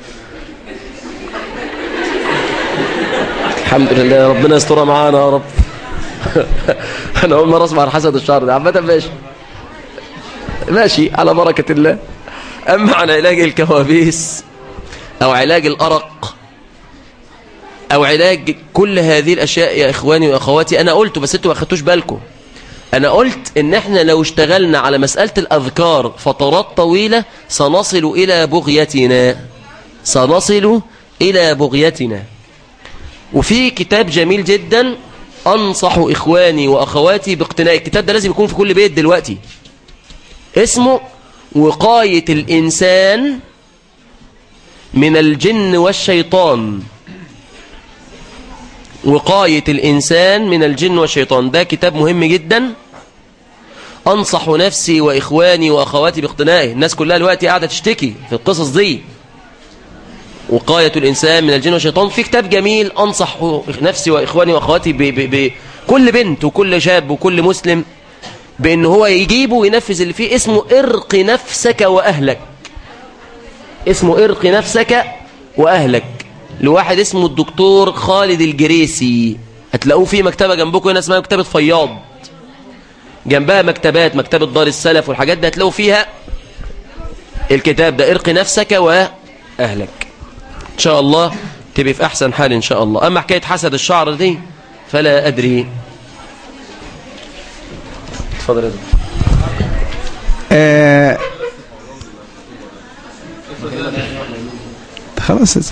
الحمد لله ربنا يسترها معانا يا رب انا اول مره اسمع عن حسد الشعر ده عامه ماشي ماشي على بركه الله اما عن علاج الكوابيس او علاج الارق او علاج كل هذه الاشياء يا اخواني واخواتي انا قلته بس انتوا ما اخدتوش بالكم انا قلت ان احنا لو اشتغلنا على مسألة الاذكار فترات طويلة سنصل الى بغيتنا سنصل الى بغيتنا وفي كتاب جميل جدا انصح اخواني واخواتي باقتناء الكتاب ده لازم يكون في كل بيت دلوقتي اسمه وقاية الانسان من الجن والشيطان وقاية الإنسان من الجن والشيطان ده كتاب مهم جدا أنصح نفسي وإخواني وأخواتي باقتنائه الناس كلها الوقت قاعدة تشتكي في القصص دي وقاية الإنسان من الجن والشيطان في كتاب جميل أنصح نفسي وإخواني وأخواتي بكل بنت وكل شاب وكل مسلم بأن هو يجيبه وينفذ اللي فيه اسمه ارق نفسك وأهلك اسمه ارق نفسك وأهلك لواحد اسمه الدكتور خالد الجريسي هتلاقوه في مكتبة جنبكم هنا اسمها مكتبة فياض جنبها مكتبات مكتبة دار السلف والحاجات دي هتلاقوا فيها الكتاب ده ارق نفسك وأهلك إن شاء الله تبقى في أحسن حال إن شاء الله أما حكاية حسد الشعر دي فلا أدري تفضل يا آه خلاص يا سيدي.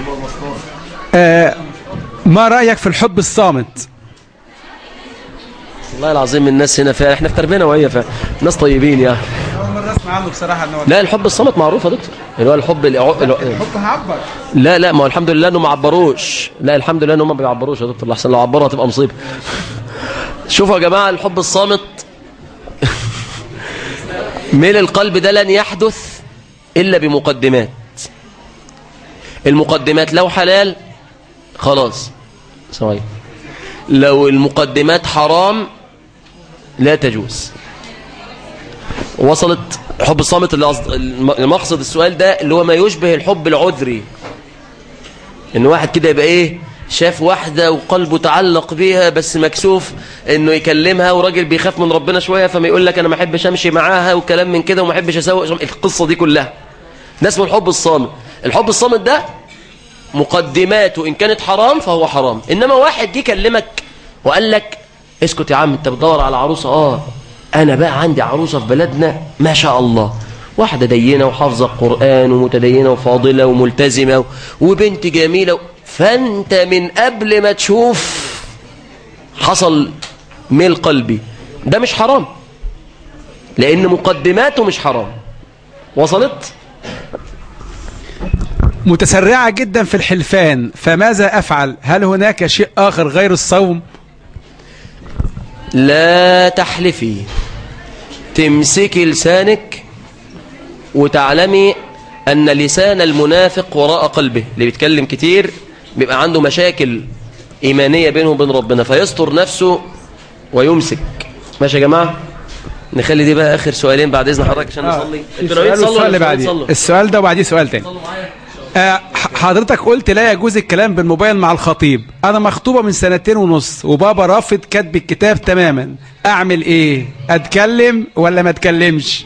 آه ما رأيك في الحب الصامت والله العظيم الناس هنا فعلا احنا في تربية نوعية فعلا ناس طيبين يعني أول مرة أسمع عنه بصراحة أنه لا الحب الصمت معروف يا دكتور اللي هو الحب الع... الع... الحب هعبر لا لا ما هو الحمد لله انه ما عبروش لا الحمد لله انه ما بيعبروش يا دكتور احسن لو عبروا هتبقى مصيبه شوفوا يا جماعه الحب الصامت ميل القلب ده لن يحدث الا بمقدمات المقدمات لو حلال خلاص سوي لو المقدمات حرام لا تجوز وصلت حب الصامت اللي قصد- الم- المقصد السؤال ده اللي هو ما يشبه الحب العذري ان واحد كده يبقى ايه شاف واحدة وقلبه تعلق بيها بس مكسوف انه يكلمها وراجل بيخاف من ربنا شوية فما يقول لك انا ما احبش امشي معاها وكلام من كده وما احبش اسوي القصة دي كلها ده اسمه الحب الصامت الحب الصامت ده مقدماته ان كانت حرام فهو حرام انما واحد جه كلمك وقال لك اسكت يا عم انت بتدور على عروسه اه انا بقى عندي عروسه في بلدنا ما شاء الله واحده دينه وحافظه القران ومتدينه وفاضله وملتزمه وبنت جميله فانت من قبل ما تشوف حصل ميل قلبي ده مش حرام لان مقدماته مش حرام وصلت متسرعة جدا في الحلفان فماذا أفعل هل هناك شيء آخر غير الصوم لا تحلفي تمسكي لسانك وتعلمي أن لسان المنافق وراء قلبه اللي بيتكلم كتير بيبقى عنده مشاكل إيمانية بينه وبين ربنا فيستر نفسه ويمسك ماشي يا جماعة نخلي دي بقى آخر سؤالين بعد إذن حضرتك عشان نصلي انتوا ناويين السؤال تصلوا والسؤال اللي ولا مش ناويين بعديه تصلوا؟ السؤال ده وبعديه سؤال تاني صلوا معايا آه، ح- حضرتك قلت لا يجوز الكلام بالموبايل مع الخطيب انا مخطوبة من سنتين ونص وبابا رافض كتب الكتاب تماما اعمل ايه اتكلم ولا ما اتكلمش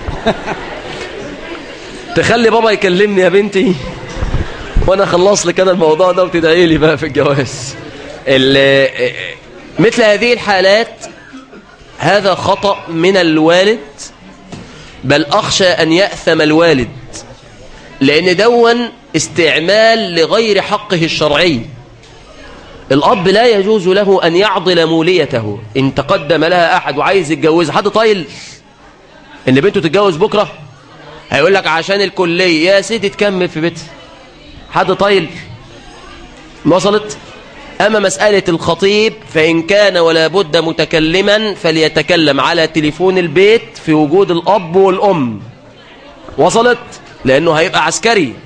تخلي بابا يكلمني يا بنتي وانا اخلص لك انا الموضوع ده وتدعي لي بقى في الجواز ال- مثل هذه الحالات هذا خطأ من الوالد بل أخشى أن يأثم الوالد لأن دون استعمال لغير حقه الشرعي الأب لا يجوز له أن يعضل موليته إن تقدم لها أحد وعايز يتجوز حد طايل إن بنته تتجوز بكرة هيقول لك عشان الكلية يا سيدي تكمل في بيتها حد طايل وصلت أما مسألة الخطيب فإن كان ولا بد متكلما فليتكلم على تليفون البيت في وجود الأب والأم وصلت لأنه هيبقى عسكري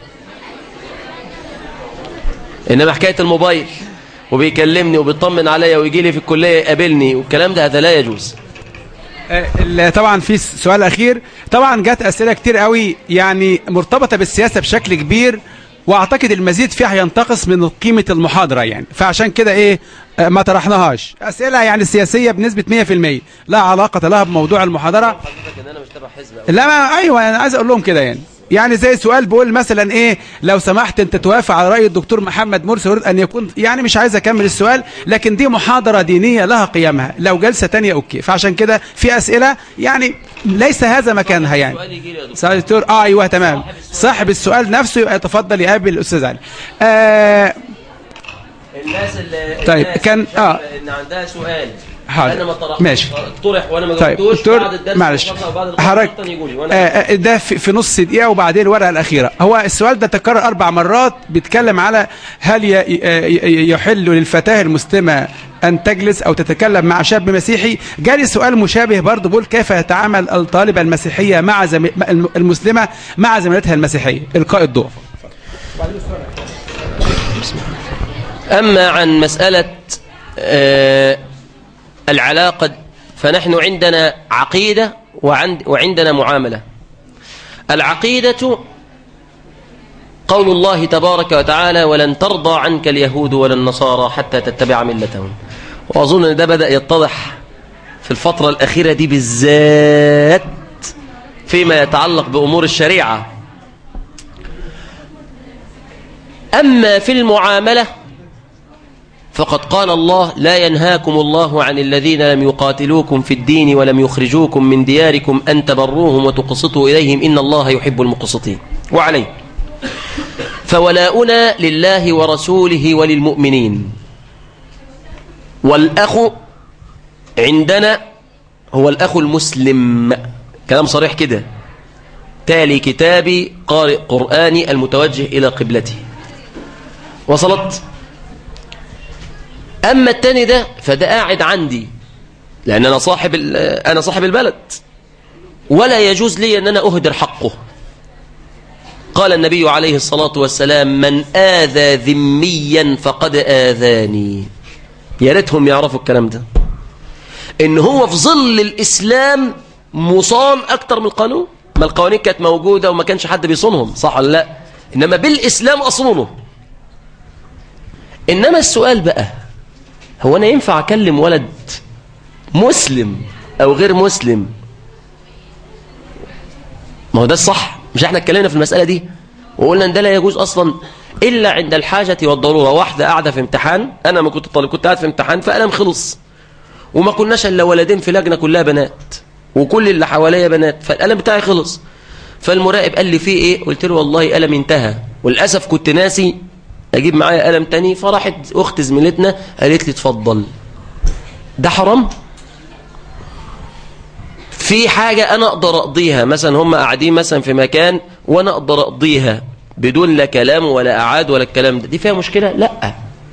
إنما حكاية الموبايل وبيكلمني وبيطمن عليا ويجي لي في الكلية يقابلني والكلام ده هذا لا يجوز آه، ال- طبعا في س- سؤال اخير طبعا جت اسئله كتير قوي يعني مرتبطه بالسياسه بشكل كبير واعتقد المزيد فيها ينتقص من قيمه المحاضره يعني فعشان كده ايه آه، ما طرحناهاش اسئله يعني سياسيه بنسبه 100% لا علاقه لها بموضوع المحاضره حضرتك إن أنا مش تبع حزب لا ما ايوه انا عايز اقول لهم كده يعني يعني زي سؤال بيقول مثلا ايه لو سمحت انت توافق على راي الدكتور محمد مرسي يريد ان يكون يعني مش عايز اكمل السؤال لكن دي محاضره دينيه لها قيمها لو جلسه تانية اوكي فعشان كده في اسئله يعني ليس هذا مكانها يعني سؤال يجي لي يا دكتور سؤال الدكتور اه ايوه تمام صاحب السؤال نفسه يبقى يتفضل يقابل الاستاذ علي آه الناس اللي طيب، الناس كان- شايفة آه. ان عندها سؤال حاضر. انا ما طرحتش ماشي. طرح وانا ما طيب جاوبتوش دكتور بعد الدرس معلش مباشرة وبعد الخطبة حضرتك الثاني يقولي آه، وانا آه، ده في في نص دقيقة وبعدين الورقة الأخيرة هو السؤال ده تكرر أربع مرات بيتكلم على هل ي- ي- يحل للفتاة المسلمة أن تجلس أو تتكلم مع شاب مسيحي جالي سؤال مشابه برضه بيقول كيف يتعامل الطالبة المسيحية مع زمي... المسلمة مع زميلتها المسيحية إلقاء الضوء أما عن مسألة آه، العلاقة فنحن عندنا عقيدة وعند وعندنا معاملة العقيدة قول الله تبارك وتعالى ولن ترضى عنك اليهود ولا النصارى حتى تتبع ملتهم وأظن أن ده بدأ يتضح في الفترة الأخيرة دي بالذات فيما يتعلق بأمور الشريعة أما في المعاملة فقد قال الله لا ينهاكم الله عن الذين لم يقاتلوكم في الدين ولم يخرجوكم من دياركم أن تبروهم وتقسطوا إليهم إن الله يحب المقسطين وعليه فولاؤنا لله ورسوله وللمؤمنين والأخ عندنا هو الأخ المسلم كلام صريح كده تالي كتابي قارئ قرآني المتوجه إلى قبلته وصلت أما التاني ده فده قاعد عندي لأن أنا صاحب ال- أنا صاحب البلد ولا يجوز لي أن أنا أهدر حقه قال النبي عليه الصلاة والسلام من آذى ذميا فقد آذاني يا ريتهم يعرفوا الكلام ده إن هو في ظل الإسلام مصان أكتر من القانون ما القوانين كانت موجودة وما كانش حد بيصونهم صح ولا لا إنما بالإسلام أصونه إنما السؤال بقى هو أنا ينفع أكلم ولد مسلم أو غير مسلم ما هو ده الصح مش احنا اتكلمنا في المسألة دي وقلنا ان ده لا يجوز اصلا الا عند الحاجة والضرورة واحدة قاعدة في امتحان انا ما كنت طالب كنت قاعد في امتحان فقلم خلص وما كناش الا ولدين في لجنة كلها بنات وكل اللي حواليا بنات فالقلم بتاعي خلص فالمراقب قال لي فيه ايه قلت له والله قلم انتهى وللاسف كنت ناسي اجيب معايا قلم تاني فراحت اخت زميلتنا قالت لي اتفضل ده حرام في حاجة أنا أقدر أقضيها مثلا هم قاعدين مثلا في مكان وأنا أقدر أقضيها بدون لا كلام ولا أعاد ولا الكلام ده دي فيها مشكلة لا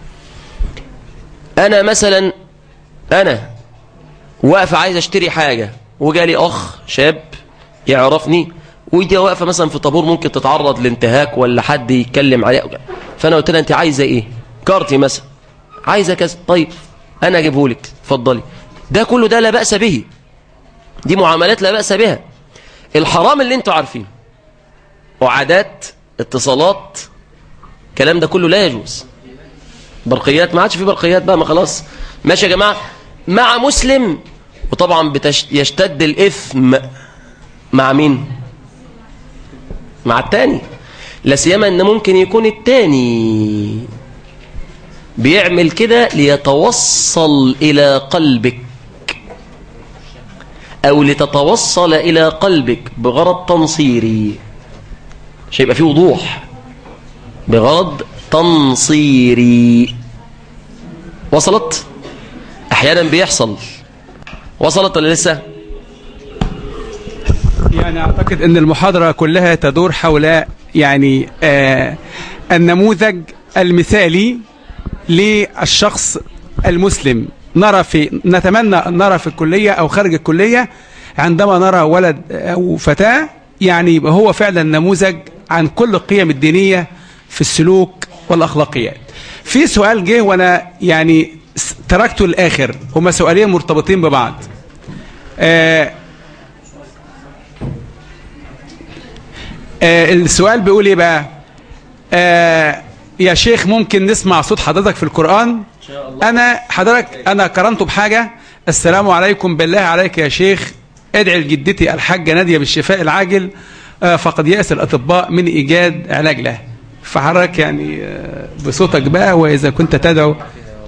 أنا مثلا أنا واقف عايز أشتري حاجة وجالي أخ شاب يعرفني ودي واقفة مثلا في طابور ممكن تتعرض لانتهاك ولا حد يتكلم عليها فأنا قلت لها أنت عايزة إيه كارتي مثلا عايزة كذا طيب أنا أجيبه لك اتفضلي ده كله ده لا بأس به دي معاملات لا بأس بها الحرام اللي انتوا عارفينه وعادات اتصالات الكلام ده كله لا يجوز برقيات ما عادش في برقيات بقى ما خلاص ماشي يا جماعة مع مسلم وطبعا بتش... يشتد الإثم مع مين مع التاني لا سيما ان ممكن يكون التاني بيعمل كده ليتوصل إلى قلبك أو لتتوصل إلى قلبك بغرض تنصيري مش هيبقى فيه وضوح بغرض تنصيري وصلت أحيانا بيحصل وصلت ولا لسه يعني أعتقد أن المحاضرة كلها تدور حول يعني آه النموذج المثالي للشخص المسلم نرى في نتمنى أن نرى في الكلية أو خارج الكلية عندما نرى ولد أو فتاة يعني يبقى هو فعلا نموذج عن كل القيم الدينية في السلوك والأخلاقيات في سؤال جه وأنا يعني تركته الآخر هما سؤالين مرتبطين ببعض آه آه السؤال بيقول ايه بقى آه يا شيخ ممكن نسمع صوت حضرتك في القرآن أنا حضرتك أنا قرنته بحاجة السلام عليكم بالله عليك يا شيخ ادعي لجدتي الحاجة نادية بالشفاء العاجل آه فقد يأس الأطباء من إيجاد علاج له فحضرتك يعني آه بصوتك بقى وإذا كنت تدعو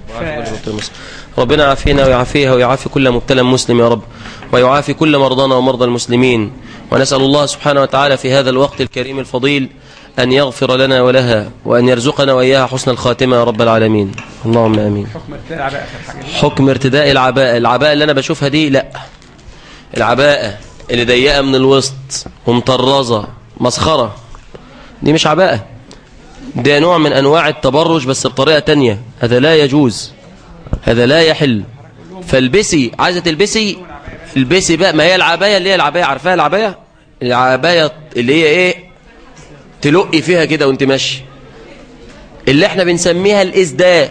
ربنا يعافينا ويعافيها ويعافي كل مبتلى مسلم يا رب ويعافي كل مرضانا ومرضى المسلمين ونسأل الله سبحانه وتعالى في هذا الوقت الكريم الفضيل أن يغفر لنا ولها وأن يرزقنا وإياها حسن الخاتمة يا رب العالمين اللهم آمين حكم ارتداء العباءة العباءة اللي أنا بشوفها دي لا العباءة اللي ضيقة من الوسط ومطرزة مسخرة دي مش عباءة ده نوع من أنواع التبرج بس بطريقة تانية هذا لا يجوز هذا لا يحل فالبسي عايزة تلبسي البسي بقى ما هي العباية اللي هي العباية عارفاها العباية العباية اللي هي ايه تلقي فيها كده وانت ماشي اللي احنا بنسميها الإسداء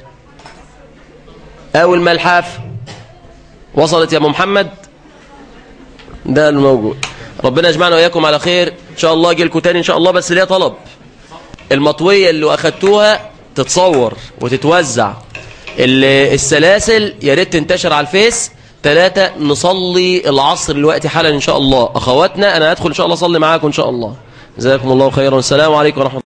أو الملحاف وصلت يا أبو محمد ده الموجود ربنا يجمعنا وإياكم على خير إن شاء الله أجي لكم تاني إن شاء الله بس ليها طلب المطوية اللي أخدتوها تتصور وتتوزع ال- السلاسل يا ريت تنتشر على الفيس ثلاثة نصلي العصر الوقت حالا إن شاء الله أخواتنا أنا هدخل إن شاء الله أصلي معاكم إن شاء الله جزاكم الله خيرا السلام عليكم ورحمة الله